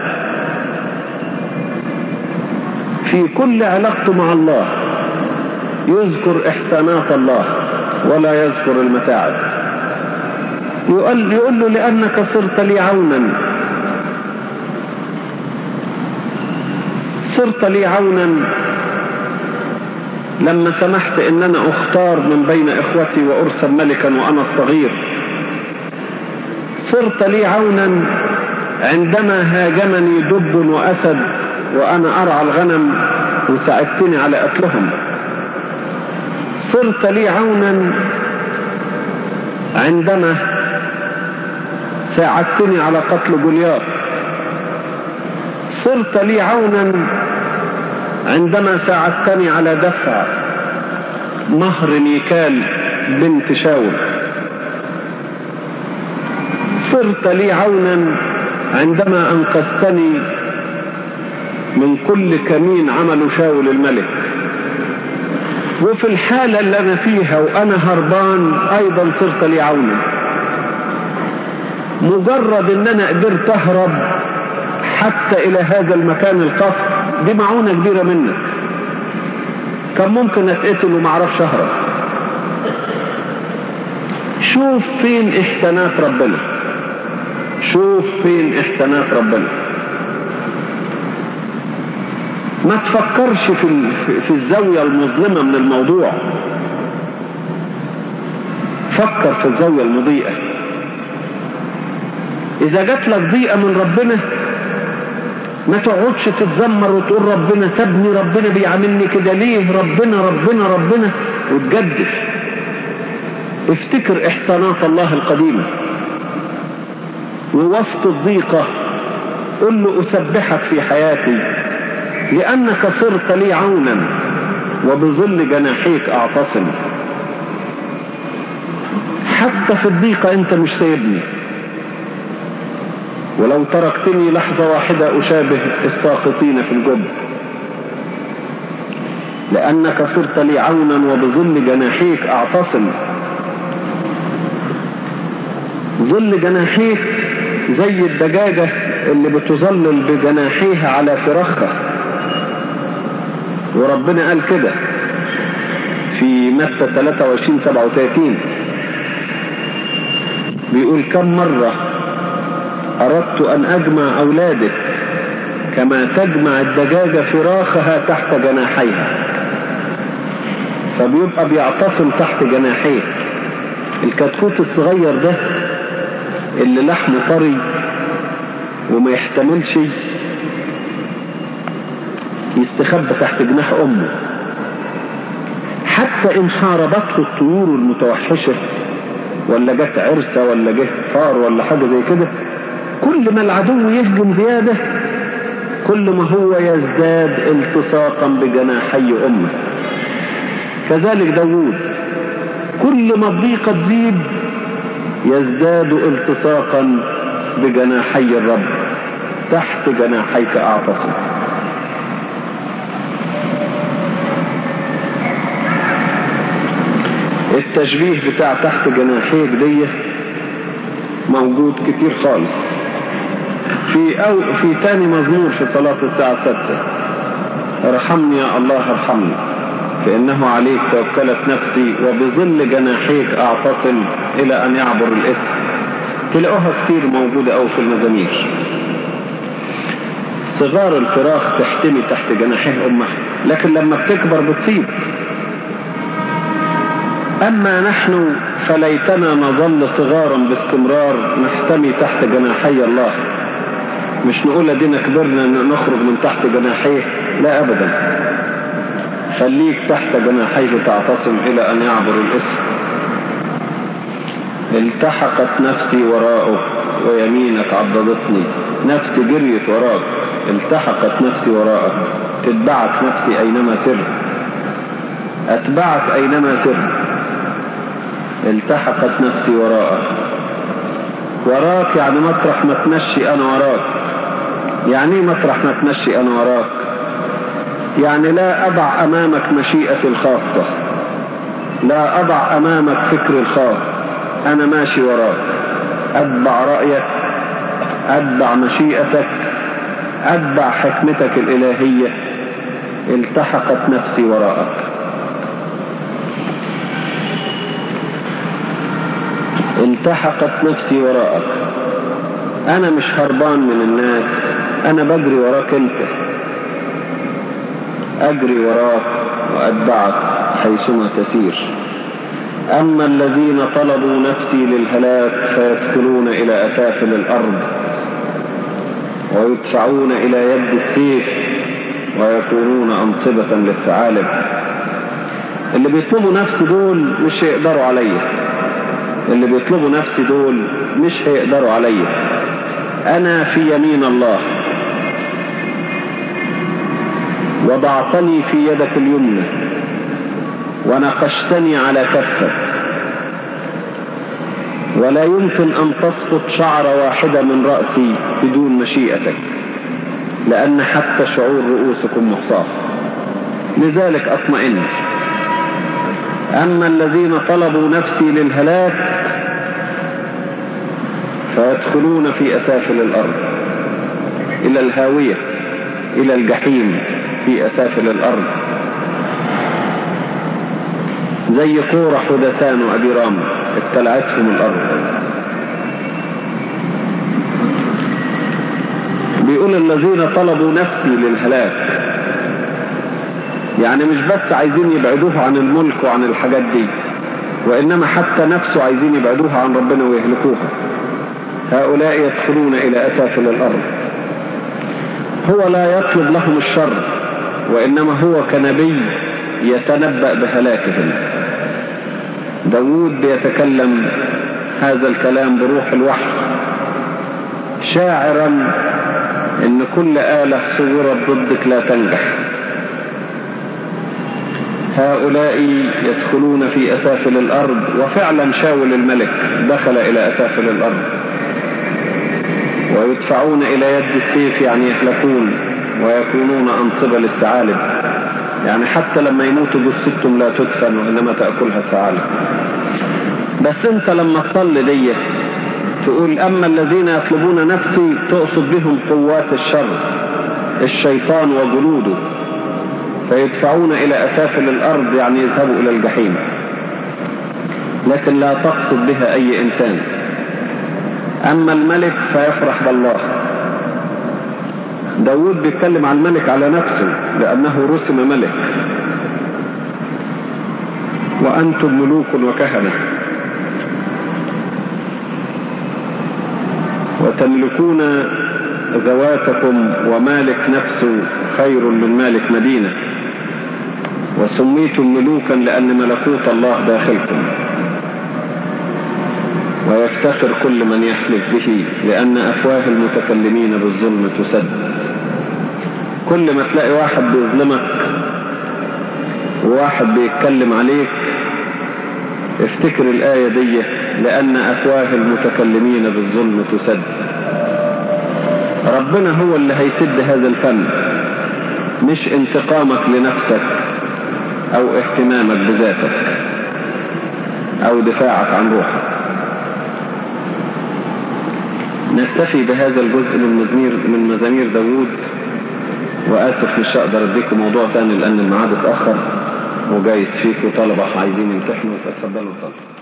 في كل علاقته مع الله يذكر إحسانات الله ولا يذكر المتاعب يقول, يقول له لأنك صرت لي عونا صرت لي عونا لما سمحت ان انا اختار من بين اخوتي وارسل ملكا وانا الصغير صرت لي عونا عندما هاجمني دب واسد وانا ارعى الغنم وساعدتني على قتلهم صرت لي عونا عندما ساعدتني على قتل جولياط صرت لي عونا عندما ساعدتني على دفع مهر ميكال بنت شاول صرت لي عونا عندما أنقذتني من كل كمين عمل شاول الملك وفي الحالة اللي أنا فيها وأنا هربان أيضا صرت لي عونا مجرد أن أنا قدرت أهرب حتى إلى هذا المكان القصر دي معونة كبيرة منك كان ممكن أتقتل وما أعرفش أهرب شوف فين إحسانات ربنا شوف فين إحسانات ربنا ما تفكرش في في الزاوية المظلمة من الموضوع فكر في الزاوية المضيئة إذا جات لك ضيقة من ربنا ما تقعدش تتذمر وتقول ربنا سابني ربنا بيعاملني كده ليه ربنا ربنا ربنا وتجدف افتكر إحسانات الله القديمة ووسط الضيقة قل له أسبحك في حياتي لأنك صرت لي عونا وبظل جناحيك أعتصم حتى في الضيقة أنت مش سايبني ولو تركتني لحظة واحدة أشابه الساقطين في الجب لأنك صرت لي عونا وبظل جناحيك أعتصم ظل جناحيك زي الدجاجة اللي بتظلل بجناحيها على فراخها وربنا قال كده في متى 23 37 بيقول كم مرة أردت أن أجمع أولادك كما تجمع الدجاجة فراخها تحت جناحيها فبيبقى بيعتصم تحت جناحيه الكتكوت الصغير ده اللي لحمه طري وما يحتملش يستخبى تحت جناح أمه حتى إن حاربته الطيور المتوحشة ولا جت عرسة ولا جه فار ولا حاجة زي كده كل ما العدو يهجم زيادة كل ما هو يزداد التصاقا بجناحي أمه كذلك داوود كل ما الضيقة تزيد يزداد التصاقا بجناحي الرب تحت جناحيك أعتصم التشبيه بتاع تحت جناحيك دي موجود كتير خالص في أو في تاني مزمور في صلاة الساعة السادسة ارحمني يا الله ارحمني فإنه عليك توكلت نفسي وبظل جناحيك أعتصم إلى أن يعبر الإثم تلاقوها كتير موجودة أو في المزامير صغار الفراخ تحتمي تحت جناحيه أمها لكن لما بتكبر بتصيب أما نحن فليتنا نظل صغارا باستمرار نحتمي تحت جناحي الله مش نقول ادينا كبرنا نخرج من تحت جناحيه لا أبدا خليك تحت جناحيه تعتصم إلى أن يعبر الاسم التحقت نفسي وراءه ويمينك عضدتني نفسي جريت وراك التحقت نفسي وراءك تتبعك نفسي أينما سر أتبعك أينما سر التحقت نفسي وراءك وراك يعني مطرح ما تمشي أنا وراك يعني ايه مطرح ما تمشي أنا وراك يعني لا أضع أمامك مشيئتي الخاصة لا أضع أمامك فكري الخاص أنا ماشي وراك أتبع رأيك أتبع مشيئتك أتبع حكمتك الإلهية التحقت نفسي وراءك التحقت نفسي وراءك أنا مش هربان من الناس أنا بجري وراك أنت أجري وراك وأتبعك حيثما تسير أما الذين طلبوا نفسي للهلاك فيدخلون إلى أسافل الأرض ويدفعون إلى يد السيف ويكونون أنصبة للثعالب اللي بيطلبوا نفسي دول مش هيقدروا عليا اللي بيطلبوا نفسي دول مش هيقدروا عليا أنا في يمين الله وضعتني في يدك اليمنى ونقشتني على كفك ولا يمكن أن تسقط شعرة واحدة من رأسي بدون مشيئتك لأن حتى شعور رؤوسكم محصاة لذلك أطمئن أما الذين طلبوا نفسي للهلاك فيدخلون في أسافل الأرض إلى الهاوية إلى الجحيم في أسافل الأرض زي قورح ودسان وأبي رام ابتلعتهم الأرض بيقول الذين طلبوا نفسي للهلاك يعني مش بس عايزين يبعدوه عن الملك وعن الحاجات دي وإنما حتى نفسه عايزين يبعدوها عن ربنا ويهلكوها هؤلاء يدخلون إلى أسافل الأرض هو لا يطلب لهم الشر وإنما هو كنبي يتنبأ بهلاكهم داود بيتكلم هذا الكلام بروح الوحي شاعرا ان كل آلة صورت ضدك لا تنجح هؤلاء يدخلون في أسافل الأرض وفعلا شاول الملك دخل إلى أسافل الأرض ويدفعون إلى يد السيف يعني يهلكون ويكونون أنصبة للثعالب يعني حتى لما يموتوا جثتهم لا تدفن وإنما تأكلها الثعالب بس انت لما تصلي دي تقول أما الذين يطلبون نفسي تقصد بهم قوات الشر الشيطان وجنوده فيدفعون إلى أسافل الأرض يعني يذهبوا إلى الجحيم لكن لا تقصد بها أي إنسان أما الملك فيفرح بالله داود بيتكلم عن الملك على نفسه لأنه رسم ملك وأنتم ملوك وكهنة وتملكون ذواتكم ومالك نفسه خير من مالك مدينة وسميتم ملوكا لأن ملكوت الله داخلكم ويفتخر كل من يحلف به لأن أفواه المتكلمين بالظلم تسد كل ما تلاقي واحد بيظلمك وواحد بيتكلم عليك افتكر الآية دي لأن أفواه المتكلمين بالظلم تسد ربنا هو اللي هيسد هذا الفم مش انتقامك لنفسك أو اهتمامك بذاتك أو دفاعك عن روحك نكتفي بهذا الجزء من مزمير من مزامير داوود وآسف مش هقدر اديكم موضوع تاني لأن الميعاد اتأخر وجايز فيكم طلبة عايزين يمتحنوا فتفضلوا صلوا